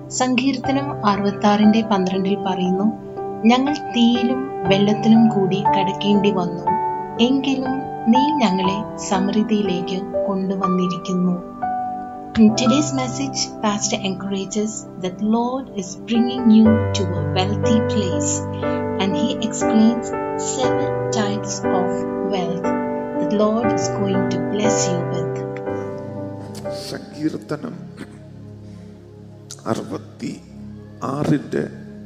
സങ്കീർത്തനം അറുപത്താറിന്റെ പന്ത്രണ്ടിൽ പറയുന്നു ഞങ്ങൾ തീയിലും വെള്ളത്തിലും കൂടി കടക്കേണ്ടി വന്നു എങ്കിലും നീ ഞങ്ങളെ സമൃദ്ധിയിലേക്ക് കൊണ്ടുവന്നിരിക്കുന്നു In today's message, Pastor encourages that Lord is bringing you to a wealthy place and he explains seven types of wealth that Lord is going to bless you with. സങ്കീർത്തനം അറുപത്തി ആറിൻ്റെ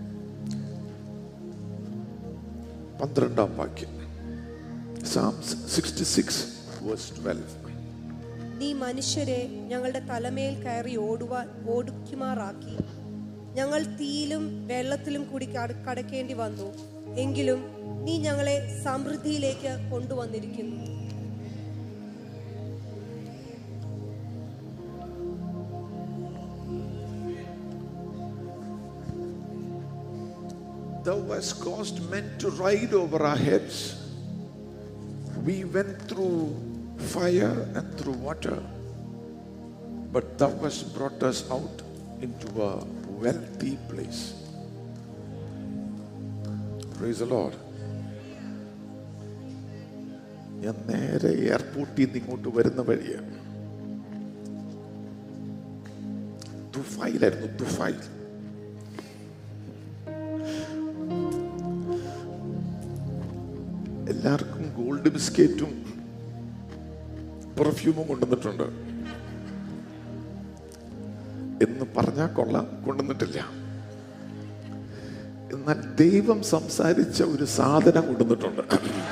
പന്ത്രണ്ടാം വാക്യം psalms sixty six verse twelve നീ മനുഷ്യരെ ഞങ്ങളുടെ തലമേൽ കയറി ഓടുവാൻ ഓടിക്കുമാറാക്കി ഞങ്ങൾ തീയിലും വെള്ളത്തിലും കൂടി കട- കടക്കേണ്ടി വന്നു എങ്കിലും നീ ഞങ്ങളെ സമൃദ്ധിയിലേക്ക് കൊണ്ടുവന്നിരിക്കുന്നു Thou hast caused men to ride over our heads. We went through fire and through water, but thou hast brought us out into a wealthy place. Praise the Lord. ഞാൻ നേരെ എയർപോർട്ടിൽ നിന്ന് ഇങ്ങോട്ട് വരുന്ന വഴിയാണ് ദുഫായിലായിരുന്നു ദുഫായിൽ എല്ലാവർക്കും ഗോൾഡ് ബിസ്ക്കറ്റും പെർഫ്യൂമും കൊണ്ടുവന്നിട്ടുണ്ട് എന്ന് പറഞ്ഞാൽ കൊള്ളാം കൊണ്ടുവന്നിട്ടില്ല എന്നാൽ ദൈവം സംസാരിച്ച ഒരു സാധനം കൊണ്ടുവന്നിട്ടുണ്ട്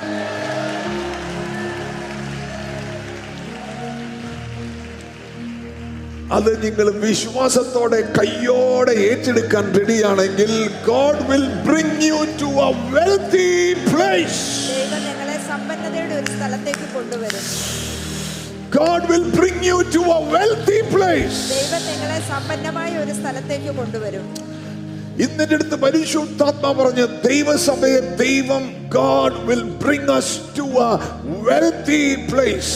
അത് നിങ്ങൾ വിശ്വാസത്തോടെ കയ്യോടെ ഏറ്റെടുക്കാൻ റെഡിയാണെങ്കിൽ God will bring you to a wealthy place ദൈവം ഞങ്ങളെ സമ്പന്നതയുടെ ഒരു സ്ഥലത്തേക്ക് കൊണ്ടുവരും God will bring you to a wealthy place. ദൈവം ഞങ്ങളെ സമ്പന്നമായ ഒരു സ്ഥലത്തേക്ക് കൊണ്ടുവരും ഇന്നിന്റെ അടുത്ത് പരിശുദ്ധാത്മ പറഞ്ഞ ദൈവസഭയെ ദൈവം God will bring us to a wealthy place.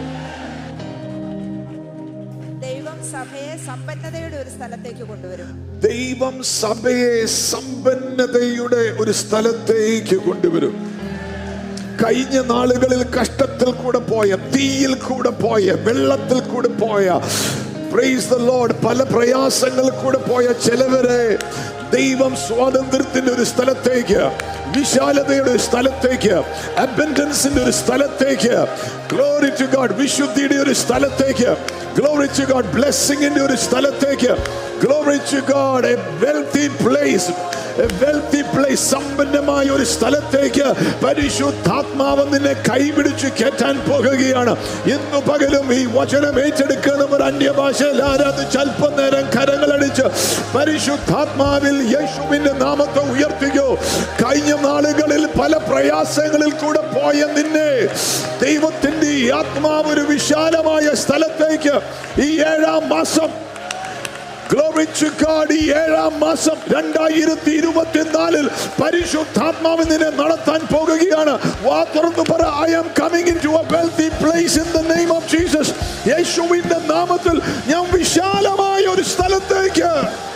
ദൈവം സഭയെ സമ്പന്നതയുടെ ഒരു സ്ഥലത്തേക്ക് കൊണ്ടുവരും ദൈവം സഭയെ സമ്പന്നതയുടെ ഒരു സ്ഥലത്തേക്ക് കൊണ്ടുവരും കഴിഞ്ഞ നാളുകളിൽ കഷ്ടത്തിൽ കൂടെ പോയ തീയിൽ കൂടെ പോയ വെള്ളത്തിൽ കൂടെ പോയ പ്രൈസ് ദ ലോർഡ് പല പ്രയാസങ്ങൾ കൂടെ പോയ ചിലവരെ ദൈവം സ്വാതന്ത്ര്യത്തിന്റെ ഒരു സ്ഥലത്തേക്ക് വിശാലതയുടെ ഒരു സ്ഥലത്തേക്ക് അബൻഡൻസിന്റെ ഒരു സ്ഥലത്തേക്ക് ഗ്ലോറി ടു ഗാഡ് വിശുദ്ധിയുടെ ഒരു സ്ഥലത്തേക്ക് ഗ്ലോറി ടു ഗാഡ് ബ്ലെസ്സിങ്ങിന്റെ ഒരു സ്ഥലത്തേക്ക് glory to God a wealthy place a wealthy place സമ്പന്നമായ ഒരു സ്ഥലത്തേക്ക് പരിശുദ്ധാത്മാവ് നിന്നെ കൈപിടിച്ച് കയറ്റാൻ പോകുകയാണ് ഇന്നു പകലും ഈ വചനം ഏറ്റെടുക്കുന്നവർ അന്യഭാഷയിൽ ആരാധിച്ച് അല്പം നേരം കരങ്ങളടിച്ച് പരിശുദ്ധാത്മാവിൽ യേശുവിന്റെ നാമത്തെ ഉയർത്തിക്കോ കഴിഞ്ഞ നാളുകളിൽ പല പ്രയാസങ്ങളിൽ കൂടെ പോയ നിന്നെ ദൈവത്തിന്റെ ഈ ആത്മാവ് ഒരു വിശാലമായ സ്ഥലത്തേക്ക് ഈ ഏഴാം മാസം Glory to God, ഈ ഏഴാം മാസം രണ്ടായിരത്തി ഇരുപത്തിനാലിൽ പരിശുദ്ധാത്മാവ് നിന്നെ നടത്താൻ പോകുകയാണ് വാ തുറന്നു പറ I am coming into a wealthy place in the name of Jesus യേശുവിന്റെ നാമത്തിൽ ഞാൻ വിശാലമായ ഒരു സ്ഥലത്തേക്ക്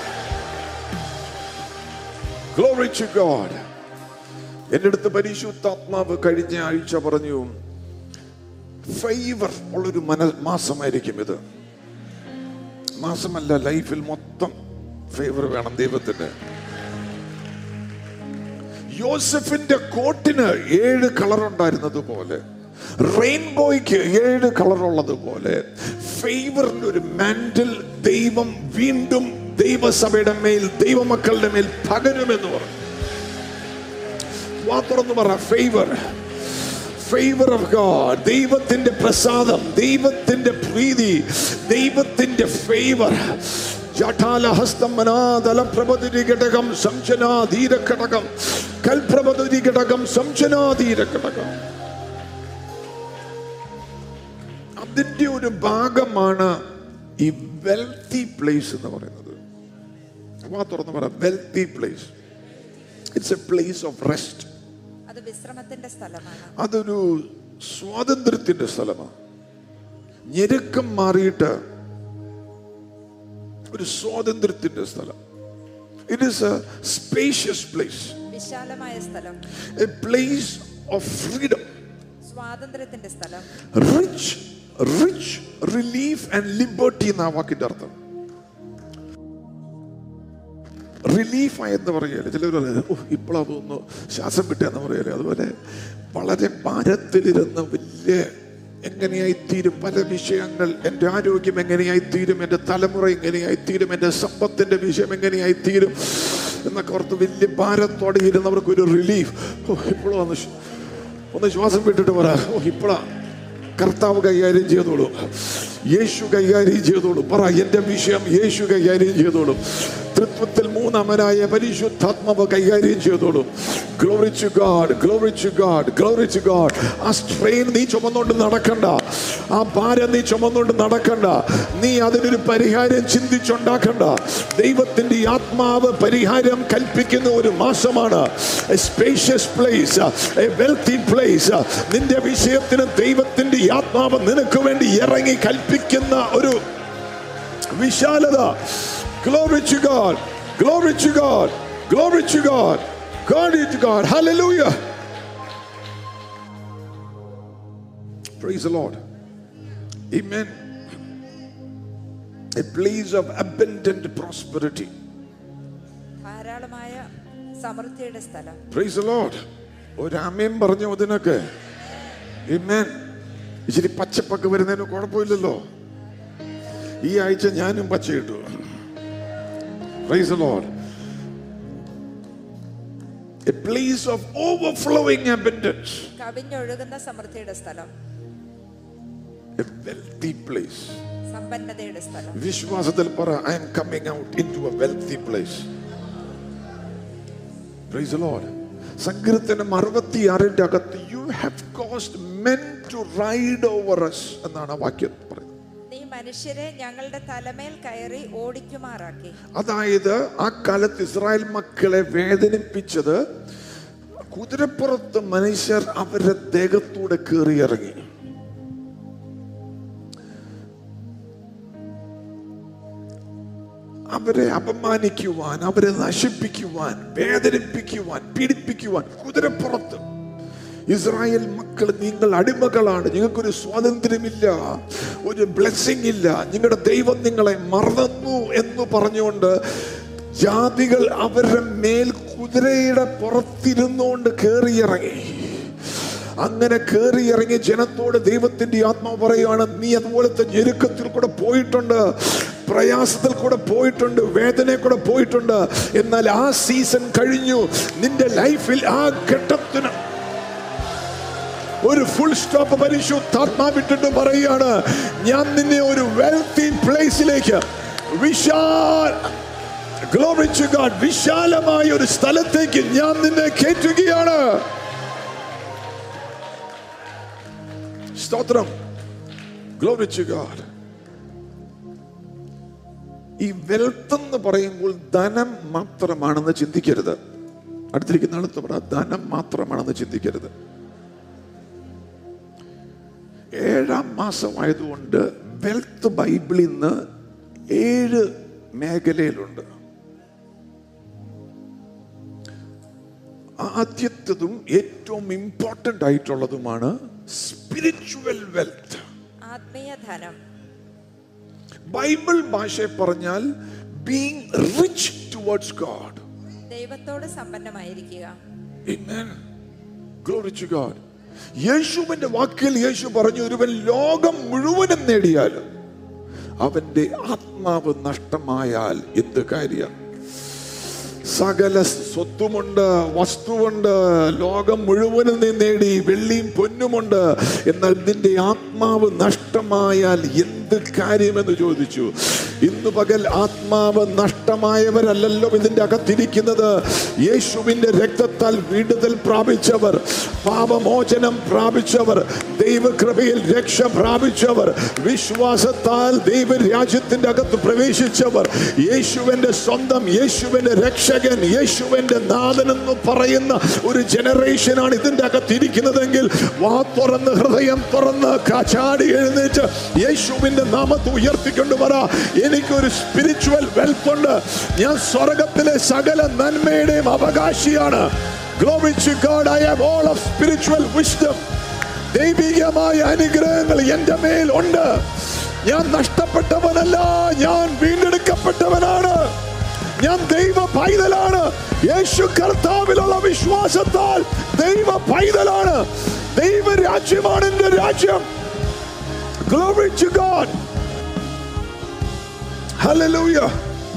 Glory to God. എൻ്റെ അടുത്ത് പരിശുദ്ധാത്മാവ് കഴിഞ്ഞ ആഴ്ച പറഞ്ഞു ഫേവർ ഉള്ളൊരു മന മാസമായിരിക്കും ഇത് മാസമല്ല ലൈഫിൽ മൊത്തം ഫേവർ വേണം ദൈവത്തിന് യോസഫിന്റെ കോട്ടിന് ഏഴ് കളർ ഉണ്ടായിരുന്നത് പോലെ റെയിൻബോയ്ക്ക് ഏഴ് കളർ ഉള്ളതുപോലെ ഫേവറിന്റെ ഒരു മാൻഡിൽ ദൈവം വീണ്ടും ദൈവസഭയുടെ മേൽ ദൈവമക്കളുടെ മേൽ പകരുമെന്ന് പറഞ്ഞു വാ തുറന്ന് പറ ഫേവർ ഫേവർ ഓഫ് ഗോഡ് ദൈവത്തിന്റെ പ്രസാദം ദൈവത്തിന്റെ പ്രീതി ദൈവത്തിന്റെ ഫേവർ ജഠാലഹസ്തമനാദലപ്രഭതുരി ഘടകം സംശനാധീര ഘടകം കൽപ്രഭതുരി ഘടകം സംശനാധീര ഘടകം അതിന്റെ ഒരു ഭാഗമാണ് ഈ വെൽത്തി പ്ലേസ് എന്ന് പറയുന്നത് വാ തുറന്ന് പറ wealthy place it's a place of rest അത് വിശ്രമത്തിന്റെ സ്ഥലമാണ് അതൊരു സ്വാതന്ത്ര്യത്തിന്റെ സ്ഥലമാണ് ഞെരുക്കം മാറിയിട്ട് ഒരു സ്വാതന്ത്ര്യത്തിന്റെ സ്ഥലം it is a spacious place വിശാലമായ സ്ഥലം എ പ്ലേസ് ഓഫ് ഫ്രീഡം സ്വാതന്ത്ര്യത്തിന്റെ സ്ഥലം rich rich relief and liberty എന്ന വാക്കിന്റെ അർത്ഥം റിലീഫ് ആയെന്ന് പറയല്ലേ ചിലർ പറയുന്നത് ഓ ഇപ്പോഴാ തോന്നുന്നു ശ്വാസം വിട്ടെന്ന് പറയല്ലേ അതുപോലെ വളരെ ഭാരത്തിലിരുന്ന് വലിയ എങ്ങനെയായി തീരും പല വിഷയങ്ങൾ എൻ്റെ ആരോഗ്യം എങ്ങനെയായി തീരും എൻ്റെ തലമുറ എങ്ങനെയായി തീരും എൻ്റെ സമ്പത്തിന്റെ വിഷയം എങ്ങനെയായി തീരും എന്നൊക്കെ ഓർത്ത് വലിയ ഭാരത്തോടെ ഇരുന്നവർക്ക് ഒരു റിലീഫ് ഓ ഇപ്പോഴും ഒന്ന് ശ്വ- ഒന്ന് ശ്വാസം വിട്ടിട്ട് പറ ഓ ഇപ്പോഴാ കർത്താവ് കൈകാര്യം ചെയ്തോളൂ യേശു കൈകാര്യം ചെയ്തോളൂ പറ എന്റെ വിഷയം യേശു കൈകാര്യം ചെയ്തോളൂ തൃത്വത്തിൽ മൂന്നമനായ പരിശുദ്ധാത്മാവ് കൈകാര്യം ചെയ്തോളൂ glory to God glory to God glory to God ആ സ്ട്രെയിൻ നീ ചുമന്നുകൊണ്ട് നടക്കണ്ട ആ ഭാരം നീ ചുമന്നുകൊണ്ട് നടക്കണ്ട നീ അതിനൊരു പരിഹാരം ചിന്തിച്ചുണ്ടാക്കണ്ട ദൈവത്തിന്റെ ഈ ആത്മാവ് പരിഹാരം കൽപ്പിക്കുന്ന ഒരു മാസമാണ് spacious place a wealthy place നിന്റെ വിഷയത്തിന് ദൈവത്തിന്റെ ഈ ആത്മാവ് നിനക്ക് വേണ്ടി ഇറങ്ങി കൽപ്പിക്കുന്ന ഒരു വിശാലത Glory to God. Glory to God. Glory to God. Glory to God. Hallelujah. Praise the Lord. Amen. A place of abundant prosperity. ധാരാളമായ സമൃദ്ധിയുടെ സ്ഥലം Praise the Lord. ഒരു അമ്മയും പറഞ്ഞു അതിനൊക്കെ Amen. ഇച്ചിരി പച്ചപ്പൊക്കെ വരുന്നതിന് കുഴപ്പമില്ലല്ലോ ഈ ആഴ്ച ഞാനും പച്ചയിട്ടു Praise the Lord. A place of overflowing abundance. കവിഞ്ഞൊഴുകുന്ന സമൃദ്ധിയുടെ സ്ഥലം A wealthy place. സമ്പന്നതയുടെ സ്ഥലം വിശ്വാസത്തിൽ പറ I'm coming out into a wealthy place praise Lord സങ്കീർത്തനം അറുപത്തി ആറിന്റെ അകത്ത് you have caused men to ride over us എന്നാണ് ആ വാക്യം പറയുന്നത് നീ മനുഷ്യരെ ഞങ്ങളുടെ തലമേൽ കയറി ഓടിക്കുമാറാക്കി അതായത് ആ കാലത്ത് ഇസ്രായേൽ മക്കളെ വേദനിപ്പിച്ചത് കുതിരപ്പുറത്ത് മനുഷ്യർ അവരുടെ ദേഹത്തൂടെ കയറിയിറങ്ങി അവരെ അപമാനിക്കുവാൻ അവരെ നശിപ്പിക്കുവാൻ വേദനിപ്പിക്കുവാൻ പീഡിപ്പിക്കുവാൻ കുതിരപ്പുറത്ത് ഇസ്രായേൽ മക്കൾ നിങ്ങൾ അടിമകളാണ് നിങ്ങൾക്കൊരു സ്വാതന്ത്ര്യമില്ല ഒരു ബ്ലെസ്സിങ് ഇല്ല നിങ്ങളുടെ ദൈവം നിങ്ങളെ മറന്നു എന്ന് പറഞ്ഞുകൊണ്ട് ജാതികൾ അവരുടെ മേൽ കുതിരയുടെ പുറത്തിരുന്നുകൊണ്ട് കയറിയിറങ്ങി അങ്ങനെ കയറി ഇറങ്ങി ജനത്തോട് ദൈവത്തിന്റെ ആത്മാവ് പറയുകയാണ് നീ അതുപോലത്തെ ഞെരുക്കത്തിൽ കൂടെ പോയിട്ടുണ്ട് പ്രയാസത്തിൽ കൂടെ പോയിട്ടുണ്ട് വേദനയിൽ കൂടെ പോയിട്ടുണ്ട് എന്നാൽ ആ സീസൺ കഴിഞ്ഞു നിന്റെ ലൈഫിൽ ആ ഘട്ടത്തിന് ഒരു ഫുൾ സ്റ്റോപ്പ് പരിശുദ്ധാത്മാവിട്ടിട്ട് പറയുകയാണ് ഞാൻ നിന്നെ ഒരു വെൽത്തി പ്ലേസിലേക്ക് വിശാൽ Glory to God. വിശാലമായ ഒരു സ്ഥലത്തേക്ക് ഞാൻ നിന്നെ കയറ്റുകയാണ് സ്തോത്രം ഗ്ലോറി ടു ഗാഡ് ഈ വെൽത്ത് എന്ന് പറയുമ്പോൾ ധനം മാത്രമാണെന്ന് ചിന്തിക്കരുത് അടുത്തിരിക്കുന്ന ആളത്ത് പറ ധനം മാത്രമാണെന്ന് ചിന്തിക്കരുത് ഏഴാം മാസമായതുകൊണ്ട് വെൽത്ത് ബൈബിളിൽ നിന്ന് ഏഴ് മേഖലയിലുണ്ട് ആദ്യത്തതും ഏറ്റവും ഇമ്പോർട്ടൻ്റ് ആയിട്ടുള്ളതുമാണ് സ്പിരിച്വൽ വെൽത്ത് ആത്മീയ ധനം ബൈബിൾ ഭാഷയെ പറഞ്ഞാൽ ബീങ് റിച്ച് ടുവേർഡ്സ് ഗാഡ് ദൈവത്തോട് സമ്പന്നമായിരിക്കുക Amen. Glory to God. യേശുവിന്റെ വാക്കിൽ യേശു പറഞ്ഞു ഒരുവൻ ലോകം മുഴുവനും നേടിയാലും അവന്റെ ആത്മാവ് നഷ്ടമായാൽ എന്ത് കാര്യം സകല സ്വത്തുമുണ്ട് വസ്തുവുണ്ട് ലോകം മുഴുവനും നീ നേടി വെള്ളിയും പൊന്നുമുണ്ട് എന്നാൽ നിന്റെ ആത്മാവ് നഷ്ടമായാൽ എന്ത് കാര്യമെന്ന് ചോദിച്ചു ഇന്ന് പകൽ ആത്മാവ് നഷ്ടമായവരല്ലല്ലോ ഇതിന്റെ അകത്തിരിക്കുന്നത് യേശുവിന്റെ രക്തത്താൽ വിടുതൽ പ്രാപിച്ചവർ പാപമോചനം പ്രാപിച്ചവർ ദൈവകൃപയിൽ രക്ഷ പ്രാപിച്ചവർ വിശ്വാസത്താൽ ദൈവരാജ്യത്തിന്റെ അകത്ത് പ്രവേശിച്ചവർ യേശുവിന്റെ സ്വന്തം യേശുവിന്റെ രക്ഷകൻ യേശുവിന്റെ നാഥൻ എന്ന് പറയുന്ന ഒരു ജനറേഷനാണ് ഇതിന്റെ അകത്തിരിക്കുന്നതെങ്കിൽ വാ തുറന്ന് ഹൃദയം തുറന്ന് കചാടി എഴുന്നേറ്റ് യേശുവിന്റെ നാമത്തെ ഉയർത്തിക്കൊണ്ട് പറ എനിക്കൊരു സ്പിരിച്വൽ വെൽത്ത് ഉണ്ട് ഞാൻ സ്വർഗത്തിലെ സകല നന്മയുടെയും അവകാശിയാണ് Glory to God, I have all of spiritual wisdom. ദൈവികമായ അനുഗ്രഹങ്ങൾ എന്റെ മേൽ ഉണ്ട് ഞാൻ നഷ്ടപ്പെട്ടവനല്ല ഞാൻ വീണ്ടെടുക്കപ്പെട്ടവനാണ് ഞാൻ ദൈവ പൈതലാണ് യേശു കർത്താവിലുള്ള വിശ്വാസത്താൽ ദൈവ പൈതലാണ് ദൈവ രാജ്യമാണ് എന്റെ രാജ്യം Glory to God. Hallelujah.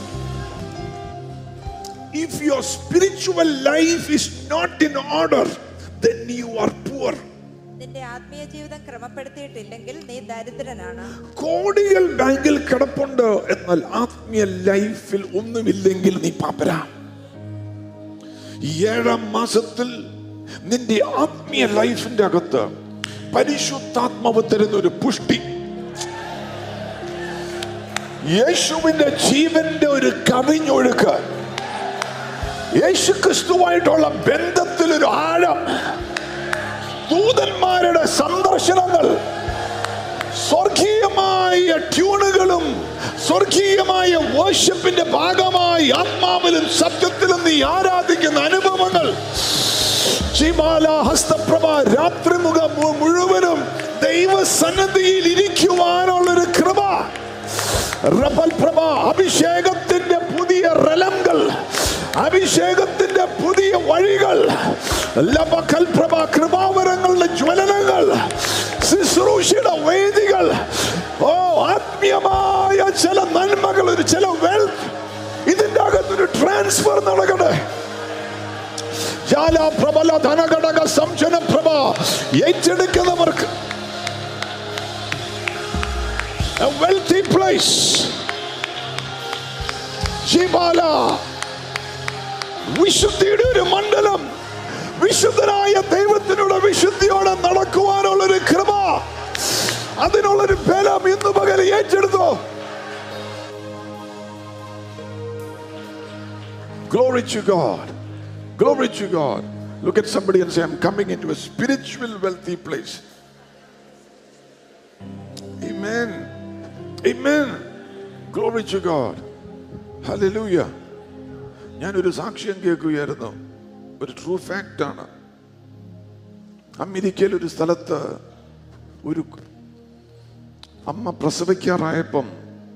If your spiritual life is not in order, then you are poor. നിന്റെ ആത്മീയ ജീവിതം ക്രമപ്പെടുത്തിയിട്ടില്ലെങ്കിൽ നീ ദരിദ്രനാണ് കോടികൾ ബാങ്കിൽ കിടപ്പുണ്ട് എന്നാൽ ആത്മീയ ലൈഫിൽ ഒന്നുമില്ലെങ്കിൽ നീ പാപ്പരാ ഈ ഏഴാം മാസത്തിൽ നിന്റെ ആത്മീയ ലൈഫിന്റെ അകത്ത് പരിശുദ്ധാത്മാവ് തരുന്ന ഒരു പുഷ്ടി യേശുവിന്റെ ജീവന്റെ ഒരു കവിഞ്ഞൊഴുക്ക് യേശു ക്രിസ്തുവായിട്ടുള്ള ബന്ധത്തിൽ ഒരു ആഴം ദൂതന്മാരുടെ സന്ദർശനങ്ങൾ സ്വർഗീയമായ ട്യൂണുകളും സ്വർഗീയമായ വർഷിപ്പിന്റെ ഭാഗമായി ആത്മാവിലും സത്യത്തിലും നീ ആരാധിക്കുന്ന അനുഭവങ്ങൾ ശിമാല ഹസ്തപ്രഭ രാത്രി മുഖം മുഴുവനും ദൈവസന്നദ്ധിയിൽ ഇരിക്കുവാനുള്ളൊരു കൃപ റബൽ പ്രഭ അഭിഷേകത്തിന്റെ പുതിയ റലങ്ങൾ അഭിഷേകത്തിന്റെ പുതിയ വഴികൾ ലബക്കൽ പ്രഭ കൃപാവരങ്ങളുടെ ജ്വലനങ്ങൾ ശുശ്രൂഷയുടെ വേദികൾ ഓ ആത്മീയമായ ചില നന്മകൾ ഒരു ചില വെൽത്ത് ഇതിന്റെ അകത്തൊരു ട്രാൻസ്ഫർ നടക്കട്ടെ ജാല പ്രബല ധനഘടക സംശന പ്രഭ ഏറ്റെടുക്കുന്നവർക്ക് a wealthy place. ജിബാല വിശുദ്ധിയുടെ ഒരു മണ്ഡലം വിശുദ്ധനായ ദൈവത്തിനോട് വിശുദ്ധിയോടെ നടക്കുവാനുള്ള ഒരു കൃപ അതിനുള്ളൊരു ബലം ഇന്ന് പകൽ ഏറ്റെടുത്തോ Glory to God. Glory to God. Look at somebody and say, I'm coming into a spiritual wealthy place. Amen. Amen. Glory to God. Hallelujah. ഞാനൊരു സാക്ഷ്യം കേൾക്കുകയായിരുന്നു ഒരു ട്രൂ ഫാക്റ്റ് ആണ് അമേരിക്കയിൽ ഒരു സ്ഥലത്ത് ഒരു അമ്മ പ്രസവിക്കാറായപ്പം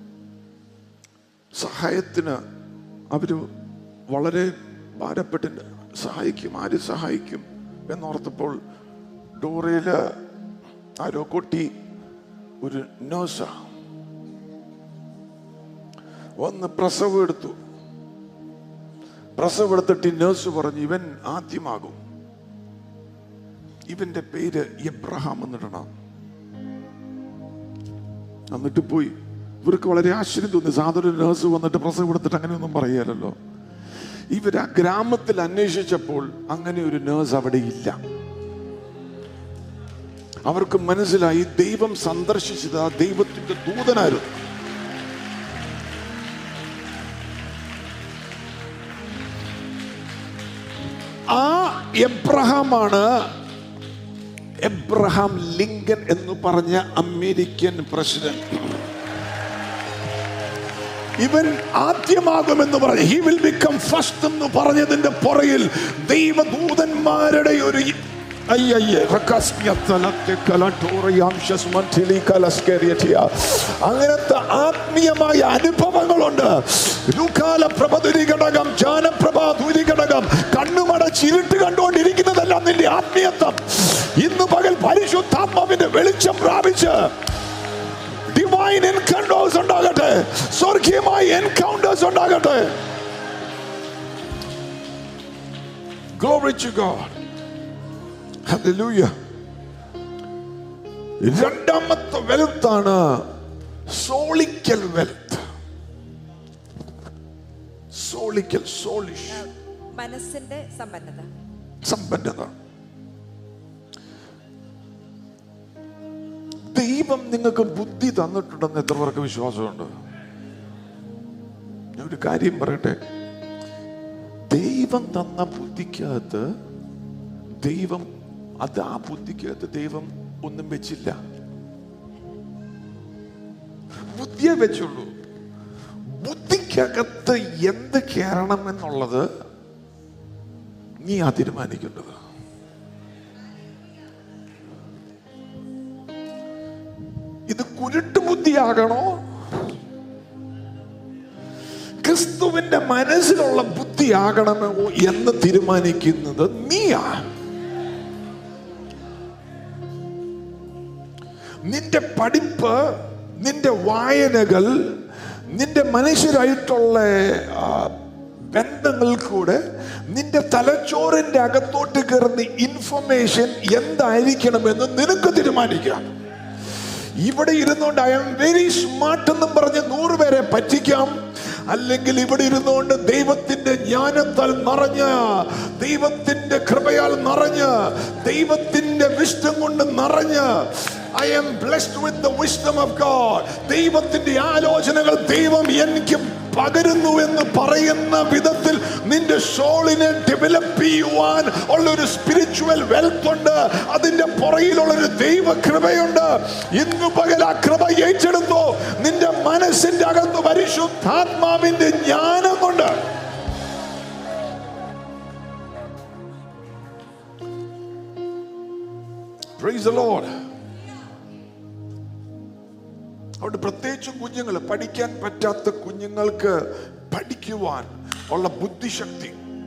സഹായത്തിന് അവര് വളരെ ഭാരപ്പെട്ടിട്ട് സഹായിക്കും ആര് സഹായിക്കും എന്നോർത്തപ്പോൾ ഡോറയില് ആരോ കൊട്ടി ഒരു നോസ വന്ന് പ്രസവം എടുത്തു പ്രസവം എടുത്തിട്ട് ഈ നേഴ്സ് പറഞ്ഞു ഇവൻ ആദ്യമാകും ഇവന്റെ പേര് എബ്രഹാം എന്നിടണം എന്നിട്ട് പോയി ഇവർക്ക് വളരെ ആശ്ചര്യം തോന്നി സാധാരണ നേഴ്സ് വന്നിട്ട് പ്രസവം എടുത്തിട്ട് അങ്ങനെയൊന്നും പറയാലല്ലോ ഇവർ ആ ഗ്രാമത്തിൽ അന്വേഷിച്ചപ്പോൾ അങ്ങനെ ഒരു നേഴ്സ് അവിടെ ഇല്ല അവർക്ക് മനസ്സിലായി ദൈവം സന്ദർശിച്ചത് ആ ദൈവത്തിന്റെ ദൂതനായിരുന്നു ആ എബ്രഹാമാണ് എബ്രഹാം ലിങ്കൻ എന്ന് പറഞ്ഞ അമേരിക്കൻ പ്രസിഡന്റ് ഇവൻ ആദ്യമാകുമെന്ന് പറഞ്ഞു ഹി വിൽ ബിക്കം ഫസ്റ്റ് എന്ന് പറഞ്ഞതിന്റെ പുറകിൽ ദൈവദൂതന്മാരുടെ ഒരു അയ്യയ്യേ, റക്കസ്യത്തലത്തെ കലട്ടോറിയാംശസ് മന്തിലി കലസ്കേറിയറ്റിയ. അങ്ങനത്തെ ആത്മീയമായ അനുഭവങ്ങളുണ്ട് ലൂക്കാല പ്രഭതുരി ഘടകം ജാനപ്രഭ ദൂരി ഘടകം കണ്ണുമടച്ച് ഇരുട്ട് കണ്ടുകൊണ്ടിരിക്കുന്നതല്ല നിന്റെ ആത്മീയത്വം ഇന്ന് പകൽ പരിശുദ്ധാത്മാവിന്റെ വെളിച്ചം പ്രാപിച്ച് ഡിവൈൻ എൻകൗണ്ടേഴ്സ് ഉണ്ടാകട്ടെ സ്വർഗീയമായ എൻകൗണ്ടേഴ്സ് ഉണ്ടാകട്ടെ Glory to God. Hallelujah. രണ്ടാമത്തെ വെൽത്ത് ആണ് സോളിക്കൽ വെൽത്ത് സോളിക്കൽ സോളിഷ് മനസ്സിന്റെ സമ്പന്നത സമ്പന്നത ദൈവം നിങ്ങൾക്ക് ബുദ്ധി തന്നിട്ടുണ്ടെന്ന് എത്ര പേർക്ക് വിശ്വാസമുണ്ട് ഞാൻ ഒരു കാര്യം പറയട്ടെ ദൈവം തന്ന ബുദ്ധിക്കകത്ത് ദൈവം അത് ആ ബുദ്ധിക്കകത്ത് ദൈവം ഒന്നും വെച്ചില്ല ബുദ്ധിയെ വെച്ചുള്ളൂ എനിക്കകത്ത് എന്ത് കയറണം എന്നുള്ളത് നീ ആ തീരുമാനിക്കേണ്ടത് ഇത് കുരുട്ട് ബുദ്ധിയാകണോ ക്രിസ്തുവിന്റെ മനസ്സിലുള്ള ബുദ്ധിയാകണമോ എന്ന് തീരുമാനിക്കുന്നത് നീയാ നിന്റെ പഠിപ്പ് നിന്റെ വായനകൾ നിന്റെ മനുഷ്യരായിട്ടുള്ള ആ, ബന്ധങ്ങൾ കൂടെ നിന്റെ തലച്ചോറിന്റെ അകത്തോട്ട് കയറുന്ന ഇൻഫർമേഷൻ എന്തായിരിക്കണമെന്ന് നിനക്ക് തീരുമാനിക്കാം ഇവിടെ ഇരുന്നുകൊണ്ട് ഐ ആം വെരി സ്മാർട്ട് എന്നും പറഞ്ഞ് നൂറ് പേരെ പറ്റിക്കാം അല്ലെങ്കിൽ ഇവിടെ ഇരുന്നുകൊണ്ട് ദൈവത്തിന്റെ ജ്ഞാനത്താൽ നിറഞ്ഞ ദൈവത്തിന്റെ കൃപയാൽ നിറഞ്ഞ് ദൈവത്തിന്റെ വിഷ്ടം കൊണ്ട് നിറഞ്ഞ് I'm blessed with the wisdom of God ദൈവത്തിന്റെ ആലോചനകൾ ദൈവം എനിക്ക് പകരുന്നു എന്ന് പറയുന്ന വിധത്തിൽ നിന്റെ സോളിനെ ഡെവലപ്പ് ചെയ്യുവാൻ ഉള്ള ഒരു സ്പിരിച്വൽ വെൽത്ത് ഉണ്ട് അതിന്റെ പുറയിലുള്ള ഒരു ദൈവ കൃപയുണ്ട് ഇന്ന് പകൽ ആ കൃപ ഏറ്റെടുത്തോ നിന്റെ മനസ്സിന്റെ അകത്ത് പരിശുദ്ധാത്മാവിന്റെ ജ്ഞാനം കൊണ്ട് Praise the Lord. അതുകൊണ്ട് പ്രത്യേകിച്ചും കുഞ്ഞുങ്ങൾ പഠിക്കാൻ പറ്റാത്ത കുഞ്ഞുങ്ങൾക്ക് പഠിക്കുവാൻ ഉള്ള ബുദ്ധിശക്തി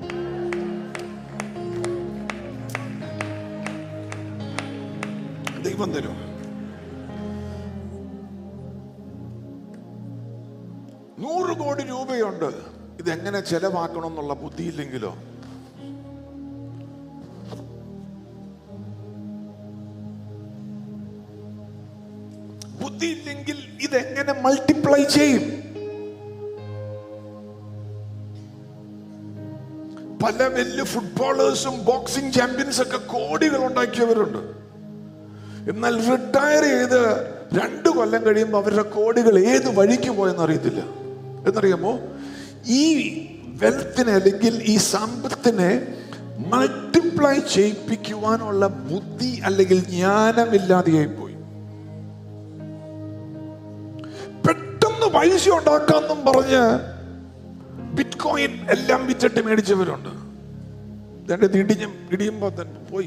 ദൈവം തരും നൂറ് കോടി രൂപയുണ്ട് ഇതെങ്ങനെ ചെലവാക്കണം എന്നുള്ള ബുദ്ധിയില്ലെങ്കിലോ ബുദ്ധിയില്ലെങ്കിൽ ഇതെങ്ങനെ മൾട്ടിപ്ലൈ ചെയ്യും പല വലിയ ഫുട്ബോളേഴ്സും ബോക്സിംഗ് ചാമ്പ്യൻസ് ഒക്കെ കോടികൾ ഉണ്ടാക്കിയവരുണ്ട് എന്നാൽ റിട്ടയർ ചെയ്ത് രണ്ടു കൊല്ലം കഴിയുമ്പോൾ അവരുടെ കോടികൾ ഏത് വഴിക്ക് പോയെന്ന് അറിയത്തില്ല എന്നറിയാമോ ഈ വെൽത്തിനെ അല്ലെങ്കിൽ ഈ സമ്പത്തിനെ മൾട്ടിപ്ലൈ ചെയ്യിപ്പിക്കുവാനുള്ള ബുദ്ധി അല്ലെങ്കിൽ ജ്ഞാനമില്ലാതെയായി പോയി പെട്ടെന്ന് പൈസ ഉണ്ടാക്കാന്നും പറഞ്ഞ് ബിറ്റ് കോയിൻ എല്ലാം വിറ്റിട്ട് മേടിച്ചവരുണ്ട് രണ്ട് ഇടിഞ്ഞും ഇടിയുമ്പോ തന്നെ പോയി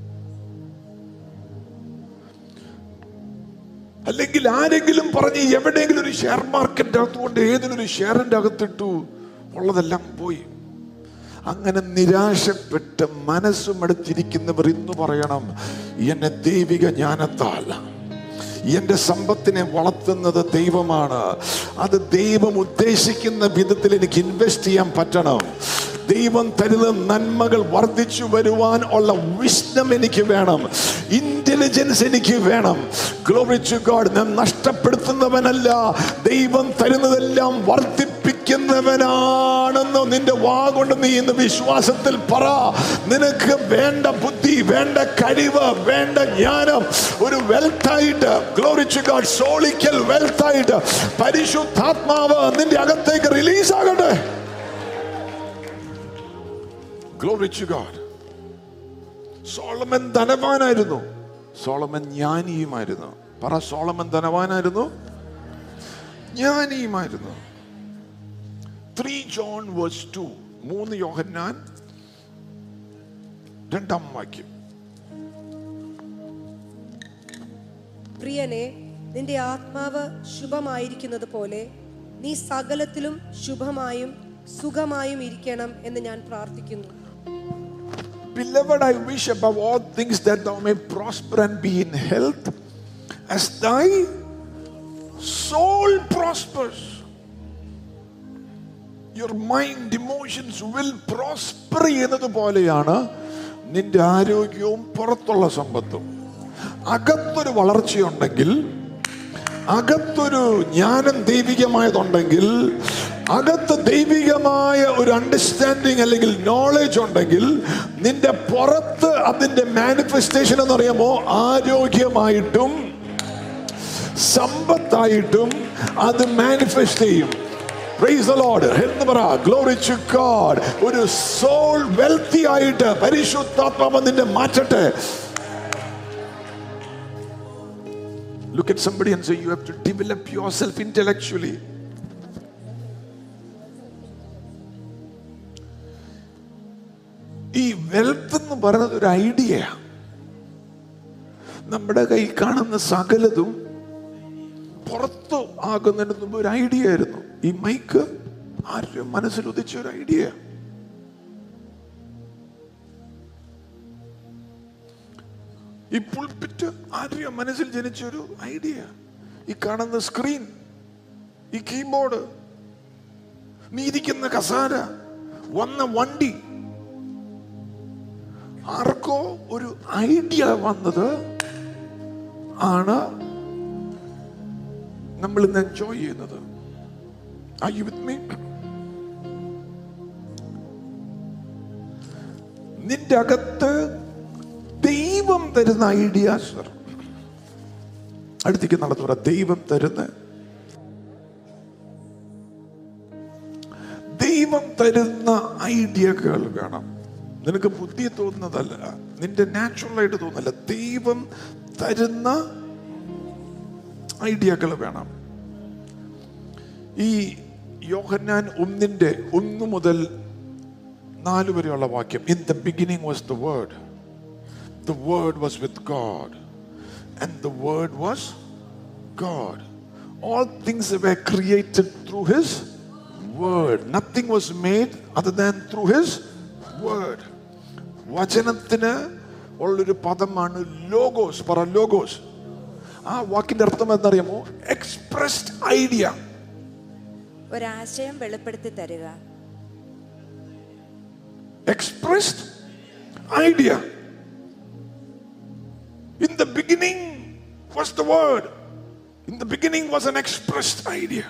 അല്ലെങ്കിൽ ആരെങ്കിലും പറഞ്ഞ് എവിടെയെങ്കിലും ഒരു ഷെയർ മാർക്കറ്റ് അകത്തുകൊണ്ട് ഏതെങ്കിലും ഒരു ഷെയറിന്റെ അകത്തിട്ടു ഉള്ളതെല്ലാം പോയി അങ്ങനെ നിരാശപ്പെട്ട് മനസ്സുമടുത്തിരിക്കുന്നവർ ഇന്ന് പറയണം എന്നെ ദൈവിക ജ്ഞാനത്താൽ എന്റെ സമ്പത്തിനെ വളർത്തുന്നത് ദൈവമാണ് അത് ദൈവം ഉദ്ദേശിക്കുന്ന വിധത്തിൽ എനിക്ക് ഇൻവെസ്റ്റ് ചെയ്യാൻ പറ്റണം ദൈവം തരുന്ന നന്മകൾ വർദ്ധിച്ചു വരുവാൻ ഉള്ള വിഷ്ണം എനിക്ക് വേണം ഇന്റലിജൻസ് എനിക്ക് വേണം ഗ്ലോറി ടു ഗോഡ് ഞാൻ നഷ്ടപ്പെടുത്തുന്നവനല്ല ദൈവം തരുന്നതെല്ലാം വർദ്ധിപ്പിക്കുന്നവനാണെന്ന് നിന്റെ വാ കൊണ്ട് നീ ഇന്ന് വിശ്വാസത്തിൽ പറ നിനക്ക് വേണ്ട ബുദ്ധി വേണ്ട കഴിവ് വേണ്ട ജ്ഞാനം ഒരു വെൽത്തായിട്ട് ഗ്ലോറി ടു ഗോഡ് സോളിക്കൽ വെൽത്തായിട്ട് പരിശുദ്ധാത്മാവ് നിന്റെ അകത്തേക്ക് റിലീസ് ആകട്ടെ ഗ്ലോറി ടു ഗോഡ് സോളമൻ ധനവാനായിരുന്നു സോളമൻ ജ്ഞാനിയുമായിരുന്നു പറ സോളമൻ ധനവാനായിരുന്നു ജ്ഞാനിയുമായിരുന്നു ത്രീ ജോൺ വേഴ്സ് ടു മൂന്ന് യോഹന്നാൻ രണ്ടാം വാക്യം പ്രിയനെ നിന്റെ ആത്മാവ് ശുഭമായിരിക്കുന്നത് പോലെ നീ സകലത്തിലും ശുഭമായും സുഖമായും ഇരിക്കണം എന്ന് ഞാൻ പ്രാർത്ഥിക്കുന്നു Beloved, I wish above all things that thou may prosper and be in health as thy soul prospers. Your mind, emotions will prosper ചെയ്യുന്നത് പോലെയാണ് നിന്റെ ആരോഗ്യവും പുറത്തുള്ള സമ്പത്തും അകത്തൊരു വളർച്ചയുണ്ടെങ്കിൽ അകത്തൊരു ജ്ഞാനം ദൈവികമായതുണ്ടെങ്കിൽ അകത്ത് ദൈവികമായ ഒരു അണ്ടർസ്റ്റാൻഡിങ് അല്ലെങ്കിൽ നോളജ് ഉണ്ടെങ്കിൽ നിന്റെ പുറത്ത് അതിന്റെ മാനിഫെസ്റ്റേഷൻ എന്ന് പറയുമ്പോൾ ആരോഗ്യമായിട്ടും സമ്പത്തായിട്ടും അത് മാനിഫെസ്റ്റ് ചെയ്യും Praise the Lord. എന്ന് പറ ഗ്ലോറി ടു ഗോഡ് ഒരു സോൾ വെൽത്തി ആയിട്ട് പരിശുദ്ധാത്മാവ് നിന്നെ മാറ്റട്ടെ Look at somebody and say, You have to develop yourself intellectually. ഈ വെൽത്ത് എന്ന് പറയുന്നത് ഒരു ഐഡിയയാണ് നമ്മുടെ കൈ കാണുന്ന സകലതും പുറത്ത് ആകുന്നതിന് മുമ്പ് ഒരു ഐഡിയ ആയിരുന്നു ഈ മൈക്ക് ആരുടെ മനസ്സിൽ ഉദിച്ച ഒരു ഐഡിയ ഈ പുൾപിറ്റ് ആരുടെ മനസ്സിൽ ജനിച്ച ഒരു ഐഡിയ ഈ കാണുന്ന സ്ക്രീൻ ഈ കീബോർഡ് നീ ഇരിക്കുന്ന കസാര വന്ന വണ്ടി ആർക്കോ ഒരു ഐഡിയ വന്നത് ആണ് നമ്മൾ ഇന്ന് എൻജോയ് ചെയ്യുന്നത് Are you with me? നിന്റെ അകത്ത് ദൈവം തരുന്ന ഐഡിയാസ് അടുത്തേക്ക് നടന്നു പറ ദൈവം തരുന്ന ദൈവം തരുന്ന ഐഡിയകൾ വേണം നിനക്ക് ബുദ്ധി തോന്നുന്നതല്ല നിന്റെ നാച്ചുറൽ ആയിട്ട് തോന്നല്ല ദൈവം തരുന്ന ഐഡിയകൾ വേണം ഈ യോഹന്നാൻ ഒന്നിന്റെ ഒന്ന് മുതൽ നാല് വരെയുള്ള വാക്യം in the beginning was the word the word was with God and the word was God all things were created through his word nothing was made other than through his word വചനത്തിന് ഉള്ളൊരു പദമാണ് logos പറ logos ആ വാക്കിന്റെ അർത്ഥം എന്നറിയാമോ expressed idea ഒരാശയം വെളിപ്പെടുത്തി തരിക expressed idea. In the beginning was the word. In the beginning was an expressed idea.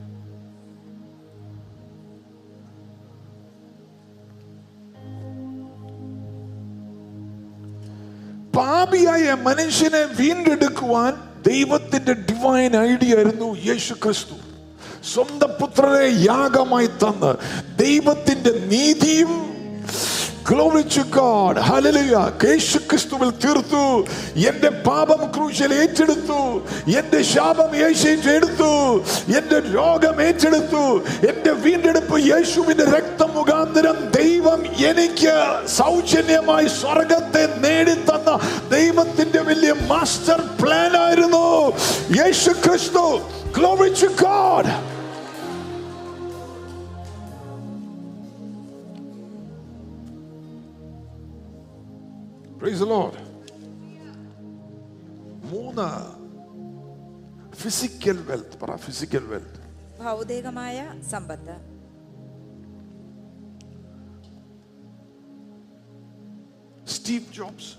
പാപിയായ മനുഷ്യനെ വീണ്ടെടുക്കുവാൻ ദൈവത്തിന്റെ ഡിവൈൻ ഐഡിയ ആയിരുന്നു യേശു ക്രിസ്തു സ്വന്തം പുത്രരെ യാഗമായി തന്ന് ദൈവത്തിന്റെ നീതിയും Glory to God. Hallelujah. യേശു ക്രിസ്തുവിൽ തീർത്തു എന്റെ പാപം ക്രൂശിൽ ഏറ്റെടുത്തു എന്റെ ശാപം യേശു ഏറ്റെടുത്തു എന്റെ രോഗം ഏറ്റെടുത്തു എന്റെ വീണ്ടെടുപ്പ് യേശുവിന്റെ രക്തം മുഖാന്തരം ദൈവം എനിക്ക് സൗജന്യമായി സ്വർഗത്തെ നേടിത്തന്ന ദൈവത്തിന്റെ വലിയ മാസ്റ്റർ പ്ലാൻ ആയിരുന്നു യേശു ക്രിസ്തു Glory to God. Praise the Lord. മൂന്ന് ഫിസിക്കൽ വെൽത്ത് പറ ഫിസിക്കൽ വെൽത്ത് ഭൗതികമായ സമ്പത്ത് സ്റ്റീവ് ജോബ്സ്